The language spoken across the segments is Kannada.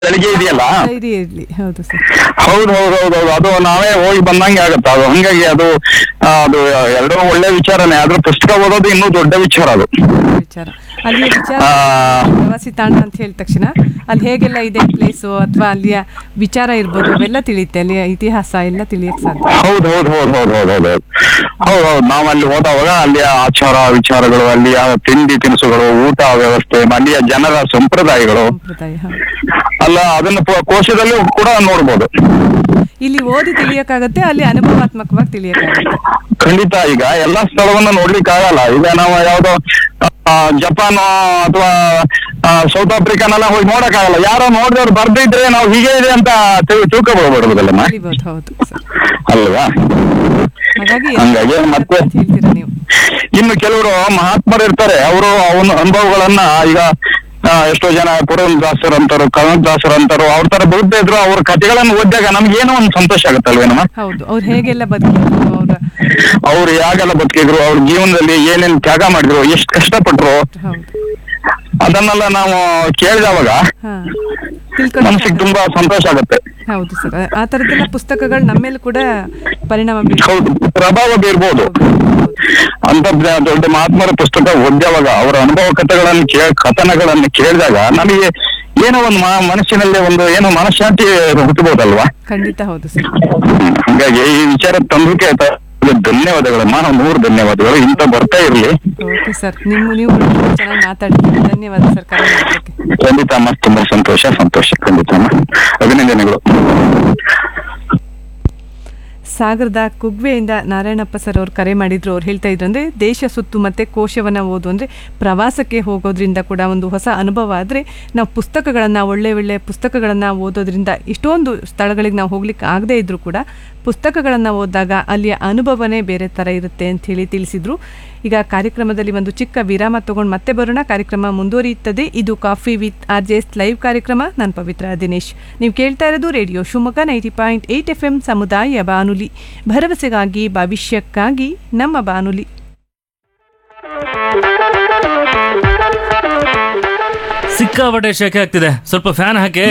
ಬೆಳಿಗ್ಗೆ ಇದೆಯಲ್ಲ ಧೈರ್ಯ ಇರ್ಲಿ ಹೌದು ಸರ್ ಹೌದು ಹೌದು ಹೌದು ಹೌದು ಅದು ನಾವೇ ಹೋಗಿ ಬಂದಂಗೆ ಆಗುತ್ತೆ ಅದು ಹಂಗಾಗಿ ಅದು ಆ, ಅದು ಎರಡೂ ಒಳ್ಳೆ ವಿಚಾರನೇ ಆದ್ರೆ ಪುಸ್ತಕ ಓದೋದು ಇನ್ನೂ ದೊಡ್ಡ ವಿಚಾರ ಅದು ವಿಚಾರ ಅಲ್ಲಿ ವಿಚಾರ ಆ. ಪ್ರವಾಸಿ ತಾಣ ಅಂತ ಹೇಳಿದ ತಕ್ಷಣ ಅಲ್ಲಿ ಹೇಗೆಲ್ಲ ಇದೆ ಪ್ಲೇಸು ಅಥವಾ ಅಲ್ಲಿಯ ವಿಚಾರ ಇರ್ಬೋದು ಅವೆಲ್ಲ ತಿಳಿಯುತ್ತೆ ಅಲ್ಲಿಯ ಇತಿಹಾಸ ಎಲ್ಲ ತಿಳಿಯಕ್ಕೆ ಸಾಧ್ಯ ಹೌದು ಹೌದು ಹೌದು ಹೌದು ಹೌದು ಹೌದು ಹೌದು ಹೌದು ನಾವು ಅಲ್ಲಿ ಹೋದವಾಗ ಅಲ್ಲಿಯ ಆಚಾರ ವಿಚಾರಗಳು ಅಲ್ಲಿಯ ತಿಂಡಿ ತಿನಿಸುಗಳು ಊಟ ವ್ಯವಸ್ಥೆ ಅಲ್ಲಿಯ ಜನರ ಸಂಪ್ರದಾಯಗಳು ಸಂಪ್ರದಾಯ ಹೌದು. ಅಲ್ಲ ಅದನ್ನು ಪ- ಕೋಶದಲ್ಲೂ ಕೂಡ ನೋಡ್ಬೋದು ಇಲ್ಲಿ ಓದಿ ತಿಳಿಯಕ್ಕಾಗತ್ತೆ ಅಲ್ಲಿ ಅನುಭವಾತ್ಮಕವಾಗಿ ತಿಳಿಯಕ್ಕಾಗತ್ತೆ ಖಂಡಿತ ಈಗ ಎಲ್ಲಾ ಸ್ಥಳವನ್ನ ನೋಡ್ಲಿಕ್ಕೆ ಆಗಲ್ಲ ಈಗ ನಾವು ಯಾವ್ದೋ ಆ, ಜಪಾನ್ ಅಥವಾ ಸೌತ್ ಆಫ್ರಿಕಾನೆಲ್ಲ ಹೋಗಿ ನೋಡಕ್ಕಾಗಲ್ಲ ಯಾರೋ ನೋಡಿದವ್ರು ಬರ್ದಿದ್ರೆ ನಾವು ಹೀಗೆ ಇದೆ ಅಂತ ತಿಳ್- ತಿಳ್ಕೊಬೋದಲ್ಲಮ್ಮ ತಿಳಿಬೋದು ಹೌದು ಸರ್ ಅಲ್ವಾ ಹಾಗಾಗಿ ಹಂಗಾಗಿ ಮತ್ತೆ ಅಂತ ಹೇಳ್ತೀರಾ ನೀವು ಇನ್ನು ಕೆಲವರು ಮಹಾತ್ಮರು ಇರ್ತಾರೆ ಅವರು ಅವನ ಅನುಭವಗಳನ್ನ ಈಗ ಆ, ಎಷ್ಟೋ ಜನ ಪುರಂದಾಸರು ಅಂತಾರು ಕನಕದಾಸರು ಅಂತಾರು ಅವ್ರ ತರ ಬದುಕ್ತಾ ಇದ್ರು ಅವ್ರ ಕಥೆಗಳನ್ನು ಓದಿದಾಗ ನಮ್ಗೆ ಏನೋ ಒಂದು ಸಂತೋಷ ಆಗುತ್ತಲ್ವೇನಮ್ಮ ಹೌದು ಅವ್ರು ಹೇಗೆಲ್ಲ ಬದುಕಿದ್ರು ಅವರ ಅವ್ರು ಯಾಗೆಲ್ಲ ಬದುಕಿದ್ರು ಅವ್ರ ಜೀವನದಲ್ಲಿ ಏನೇನ್ ತ್ಯಾಗ ಮಾಡಿದ್ರು ಎಷ್ಟು ಕಷ್ಟಪಟ್ರು ಹೌದು ಅದನ್ನೆಲ್ಲ ನಾವು ಕೇಳಿದವಾಗ ಹಾ ಮನಸ್ಸಿಗೆ ತಿಳ್ಕೊಂಡು ತುಂಬಾ ಸಂತೋಷ ಆಗುತ್ತೆ ಹೌದು ಸರ್ ಆ ಥರದ್ದೆಲ್ಲ ಪುಸ್ತಕಗಳು ನಮ್ಮ ಮೇಲೆ ಕೂಡ ಪರಿಣಾಮ ಬೀಳ್ತವೆ ಹೌದು ಪ್ರಭಾವ ಬೀರ್ಬೋದು ಅಂತ ದೊಡ್ಡ ಮಹಾತ್ಮರ ಪುಸ್ತಕ ಓದ್ಯಾವಾಗ ಅವರ ಅನುಭವ ಕಥೆಗಳನ್ನು ಕೇ ಕಥನಗಳನ್ನು ಕೇಳಿದಾಗ ನಮಗೆ ಏನೋ ಒಂದು ಮ- ಮನಸ್ಸಿನಲ್ಲಿ ಒಂದು ಏನೋ ಮನಃಶಾಂತಿ ಹುಟ್ಟಬಹುದಲ್ವಾ ಖಂಡಿತ ಹೌದು ಸರ್ ಹ್ಮ್. ಹಂಗಾಗಿ ಈ ವಿಚಾರ ತಂದಕ್ಕೆ ತ- ಧನ್ಯವಾದಗಳಮ್ಮ ನಾವು ನೂರು ಧನ್ಯವಾದಗಳು ಇಂಥ ಬರ್ತಾ ಇರ್ಲಿ ಓಕೆ ಸರ್ ನಿಮ್ಮ ನೀವು ಚೆನ್ನಾಗಿ ಮಾತಾಡ್ತೀರಿ ಧನ್ಯವಾದ ಸರ್ ಕರೆ ಮಾಡೋದಕ್ಕೆ ಖಂಡಿತ ಅಮ್ಮ ತುಂಬಾ ಸಂತೋಷ ಸಂತೋಷ ಖಂಡಿತ ಅಮ್ಮ ಅಭಿನಂದನೆಗಳು ಸಾಗರದ ಕುಗ್ವೆಯಿಂದ ನಾರಾಯಣಪ್ಪ ಸರ್ ಅವ್ರು ಕರೆ ಮಾಡಿದ್ರು ಅವ್ರು ಹೇಳ್ತಾ ಇದ್ರು ಅಂದರೆ ದೇಶ ಸುತ್ತು ಮತ್ತು ಕೋಶವನ್ನು ಓದು ಅಂದರೆ ಪ್ರವಾಸಕ್ಕೆ ಹೋಗೋದ್ರಿಂದ ಕೂಡ ಒಂದು ಹೊಸ ಅನುಭವ ಆದರೆ ನಾವು ಪುಸ್ತಕಗಳನ್ನು ಒಳ್ಳೆ ಒಳ್ಳೆ ಪುಸ್ತಕಗಳನ್ನು ಓದೋದ್ರಿಂದ ಇಷ್ಟೊಂದು ಸ್ಥಳಗಳಿಗೆ ನಾವು ಹೋಗ್ಲಿಕ್ಕೆ ಆಗದೇ ಇದ್ದರೂ ಕೂಡ ಪುಸ್ತಕಗಳನ್ನು ಓದಿದಾಗ ಅಲ್ಲಿಯ ಅನುಭವನೇ ಬೇರೆ ಥರ ಇರುತ್ತೆ ಅಂತ ಹೇಳಿ ತಿಳಿಸಿದ್ರು ಈಗ ಕಾರ್ಯಕ್ರಮದಲ್ಲಿ ಒಂದು ಚಿಕ್ಕ ವಿರಾಮ ತಗೊಂಡು ಮತ್ತೆ ಬರೋಣ ಕಾರ್ಯಕ್ರಮ ಮುಂದುವರಿಯುತ್ತದೆ ಇದು coffee with R J S live ಕಾರ್ಯಕ್ರಮ ನಾನು ಪವಿತ್ರ ದಿನೇಶ್ ನೀವು ಕೇಳ್ತಾ ಇರೋದು radio Shivamogga ninety point eight F M ಸಮುದಾಯ ಬಾನುಲಿ ಭರವಸೆಗಾಗಿ ಭವಿಷ್ಯಕ್ಕಾಗಿ ನಮ್ಮ ಬಾನುಲಿ ಸಿಕ್ಕಾಪಟ್ಟೆ ಶೆಕೆ ಆಗ್ತಿದೆ ಸ್ವಲ್ಪ ಫ್ಯಾನ್ ಹಾಕಿ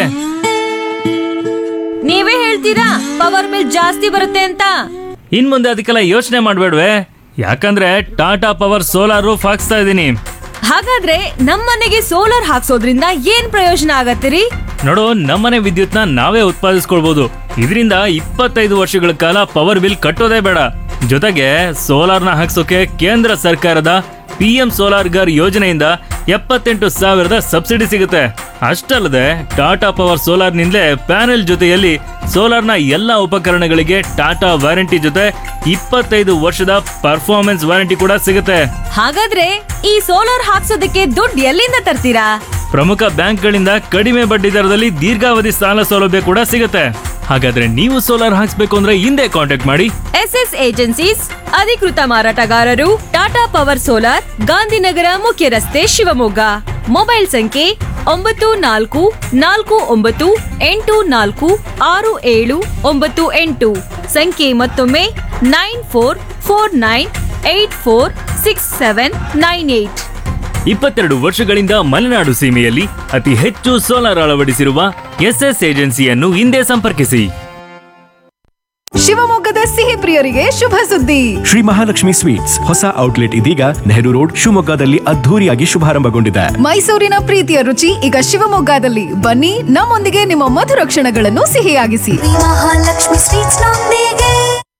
ನೀವೇ ಹೇಳ್ತೀರಾ ಪವರ್ ಬಿಲ್ ಜಾಸ್ತಿ ಬರುತ್ತೆ ಅಂತ ಇನ್ ಮುಂದೆ ಅದಕ್ಕೆಲ್ಲ ಯೋಚನೆ ಮಾಡ್ಬೇಡ್ವೆ ಯಾಕಂದ್ರೆ ಟಾಟಾ ಪವರ್ ಸೋಲಾರ್ ರೂಫ್ ಹಾಕ್ಸ್ತಾ ಇದ್ದೀನಿ ಹಾಗಾದ್ರೆ ನಮ್ಮನೆಗೆ ಸೋಲಾರ್ ಹಾಕ್ಸೋದ್ರಿಂದ ಏನ್ ಪ್ರಯೋಜನ ಆಗತ್ತಿರಿ ನೋಡು ನಮ್ಮನೆ ವಿದ್ಯುತ್ನ ನಾವೇ ಉತ್ಪಾದಿಸ್ಕೊಳ್ಬಹುದು ಇದರಿಂದ ಇಪ್ಪತ್ತೈದು ವರ್ಷಗಳ ಕಾಲ ಪವರ್ ಬಿಲ್ ಕಟ್ಟೋದೇ ಬೇಡ ಜೊತೆಗೆ ಸೋಲಾರ್ನ ಹಾಕ್ಸೋಕೆ ಕೇಂದ್ರ ಸರ್ಕಾರದ ಪಿ ಎಂ ಸೋಲಾರ್ ಗರ್ ಯೋಜನೆಯಿಂದ ಎಪ್ಪತ್ತೆಂಟು ಸಾವಿರದ ಸಬ್ಸಿಡಿ ಸಿಗುತ್ತೆ ಅಷ್ಟಲ್ಲದೆ ಟಾಟಾ ಪವರ್ ಸೋಲಾರ್ನಿಂದಲೇ ಪ್ಯಾನೆಲ್ ಜೊತೆಯಲ್ಲಿ ಸೋಲಾರ್ನ ಎಲ್ಲ ಉಪಕರಣಗಳಿಗೆ ಟಾಟಾ ವಾರಂಟಿ ಜೊತೆ ಇಪ್ಪತ್ತೈದು ವರ್ಷದ ಪರ್ಫಾರ್ಮೆನ್ಸ್ ವಾರಂಟಿ ಕೂಡ ಸಿಗುತ್ತೆ ಹಾಗಾದ್ರೆ ಈ ಸೋಲಾರ್ ಹಾಕ್ಸೋದಕ್ಕೆ ದುಡ್ಡು ಎಲ್ಲಿಂದ ತರ್ತೀರಾ ಪ್ರಮುಖ ಬ್ಯಾಂಕ್ಗಳಿಂದ ಕಡಿಮೆ ಬಡ್ಡಿ ದರದಲ್ಲಿ ದೀರ್ಘಾವಧಿ ಸಾಲ ಸೌಲಭ್ಯ ಕೂಡ ಸಿಗುತ್ತೆ ಹಾಗಾದ್ರೆ ನೀವು ಸೋಲಾರ್ ಹಾಕ್ಸ್ಬೇಕು ಅಂದ್ರೆ ಹಿಂದೆ ಕಾಂಟ್ಯಾಕ್ಟ್ ಮಾಡಿ ಎಸ್ ಎಸ್ ಏಜೆನ್ಸೀಸ್ ಅಧಿಕೃತ ಮಾರಾಟಗಾರರು ಟಾಟಾ ಪವರ್ ಸೋಲಾರ್ ಗಾಂಧಿನಗರ ಮುಖ್ಯ ರಸ್ತೆ ಶಿವಮೊಗ್ಗ ಮೊಬೈಲ್ ಸಂಖ್ಯೆ ಒಂಬತ್ತು ನಾಲ್ಕು ನಾಲ್ಕು ಒಂಬತ್ತು ಎಂಟು ನಾಲ್ಕು ಆರು ಏಳು ಒಂಬತ್ತು ಎಂಟು ಸಂಖ್ಯೆ ಮತ್ತೊಮ್ಮೆ nine four four nine eight four six seven nine eight ಇಪ್ಪತ್ತೆರಡು ವರ್ಷಗಳಿಂದ ಮಲೆನಾಡು ಸೀಮೆಯಲ್ಲಿ ಅತಿ ಹೆಚ್ಚು ಸೋಲಾರ್ ಅಳವಡಿಸಿರುವ ಎಸ್ಎಸ್ ಏಜೆನ್ಸಿಯನ್ನು ಹಿಂದೆ ಸಂಪರ್ಕಿಸಿ ಶಿವಮೊಗ್ಗದ ಸಿಹಿ ಪ್ರಿಯರಿಗೆ ಶುಭ ಸುದ್ದಿ ಶ್ರೀ ಮಹಾಲಕ್ಷ್ಮಿ ಸ್ವೀಟ್ಸ್ ಹೊಸ ಔಟ್ಲೆಟ್ ಇದೀಗ ನೆಹರು ರೋಡ್ ಶಿವಮೊಗ್ಗದಲ್ಲಿ ಅದ್ಧೂರಿಯಾಗಿ ಶುಭಾರಂಭಗೊಂಡಿದೆ ಮೈಸೂರಿನ ಪ್ರೀತಿಯ ರುಚಿ ಈಗ ಶಿವಮೊಗ್ಗದಲ್ಲಿ ಬನ್ನಿ ನಮ್ಮೊಂದಿಗೆ ನಿಮ್ಮ ಮಧುರ ಕ್ಷಣಗಳನ್ನು ಸಿಹಿಯಾಗಿಸಿ ಮಹಾಲಕ್ಷ್ಮಿ ಸ್ವೀಟ್ಸ್ ನೊಂದಿಗೆ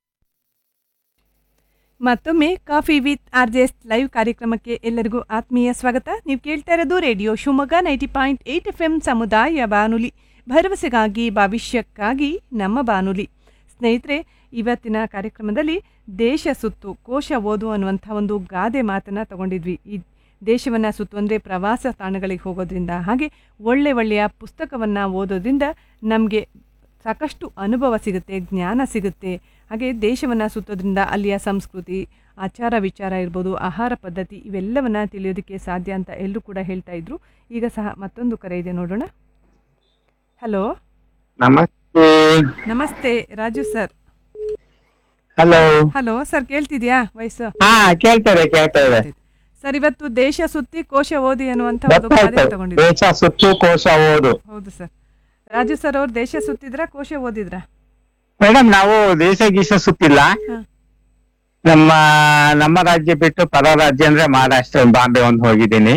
ಮತ್ತೊಮ್ಮೆ coffee with R J S live ಕಾರ್ಯಕ್ರಮಕ್ಕೆ ಎಲ್ಲರಿಗೂ ಆತ್ಮೀಯ ಸ್ವಾಗತ ನೀವು ಕೇಳ್ತಾ ಇರೋದು radio Shivamogga ninety point eight F M ಸಮುದಾಯ ಬಾನುಲಿ ಭರವಸೆಗಾಗಿ ಭವಿಷ್ಯಕ್ಕಾಗಿ ನಮ್ಮ ಬಾನುಲಿ ಸ್ನೇಹಿತರೆ ಇವತ್ತಿನ ಕಾರ್ಯಕ್ರಮದಲ್ಲಿ ದೇಶ ಸುತ್ತು ಕೋಶ ಓದು ಅನ್ನುವಂಥ ಒಂದು ಗಾದೆ ಮಾತನ್ನು ತಗೊಂಡಿದ್ವಿ ಈ ದೇಶವನ್ನು ಸುತ್ತು ಅಂದರೆ ಪ್ರವಾಸ ತಾಣಗಳಿಗೆ ಹೋಗೋದ್ರಿಂದ ಹಾಗೆ ಒಳ್ಳೆ ಒಳ್ಳೆಯ ಪುಸ್ತಕವನ್ನು ಓದೋದ್ರಿಂದ ನಮಗೆ ಸಾಕಷ್ಟು ಅನುಭವ ಸಿಗುತ್ತೆ ಜ್ಞಾನ ಸಿಗುತ್ತೆ ಹಾಗೆ ದೇಶವನ್ನು ಸುತ್ತೋದ್ರಿಂದ ಅಲ್ಲಿಯ ಸಂಸ್ಕೃತಿ ಆಚಾರ ವಿಚಾರ ಇರ್ಬೋದು ಆಹಾರ ಪದ್ಧತಿ ಇವೆಲ್ಲವನ್ನ ತಿಳಿಯೋದಕ್ಕೆ ಸಾಧ್ಯ ಅಂತ ಎಲ್ಲರೂ ಕೂಡ ಹೇಳ್ತಾ ಇದ್ರು ಈಗ ಸಹ ಮತ್ತೊಂದು ಕರೆ ಇದೆ ನೋಡೋಣ ಹಲೋ ನಮಸ್ತೆ ನಮಸ್ತೆ Raju sir hello hello sir ಕೇಳ್ತಿದ್ಯಾ ವಯಸ್ಸು ಹಾ ಕೇಳ್ತದೆ ಕೇಳ್ತದೆ ಸರ್ ಇವತ್ತು ದೇಶ ಸುತ್ತಿ ಕೋಶ ಓದಿ ಅನ್ನುವಂಥ ಒಂದು ಗಾದೆ ಗೊತ್ತಾಯ್ತು ತಗೊಂಡಿದ್ದೆ ದೇಶ ಸುತ್ತು ಕೋಶ ಓದು ಹೌದು ಸರ್ ರಾಜು ಸರ್ ಅವ್ರು ದೇಶ ಸುತ್ತಿದ್ರ ಕೋಶ ಓದಿದ್ರ ಮೇಡಮ್ ನಾವು ದೇಶ ಗೀಶ ಸುತ್ತಿಲ್ಲ ನಮ್ಮ ನಮ್ಮ ರಾಜ್ಯ ಬಿಟ್ಟು ಪರ ರಾಜ್ಯ ಅಂದ್ರೆ ಮಹಾರಾಷ್ಟ್ರ ಬಾಂಬೆ ಒಂದು ಹೋಗಿದ್ದೀನಿ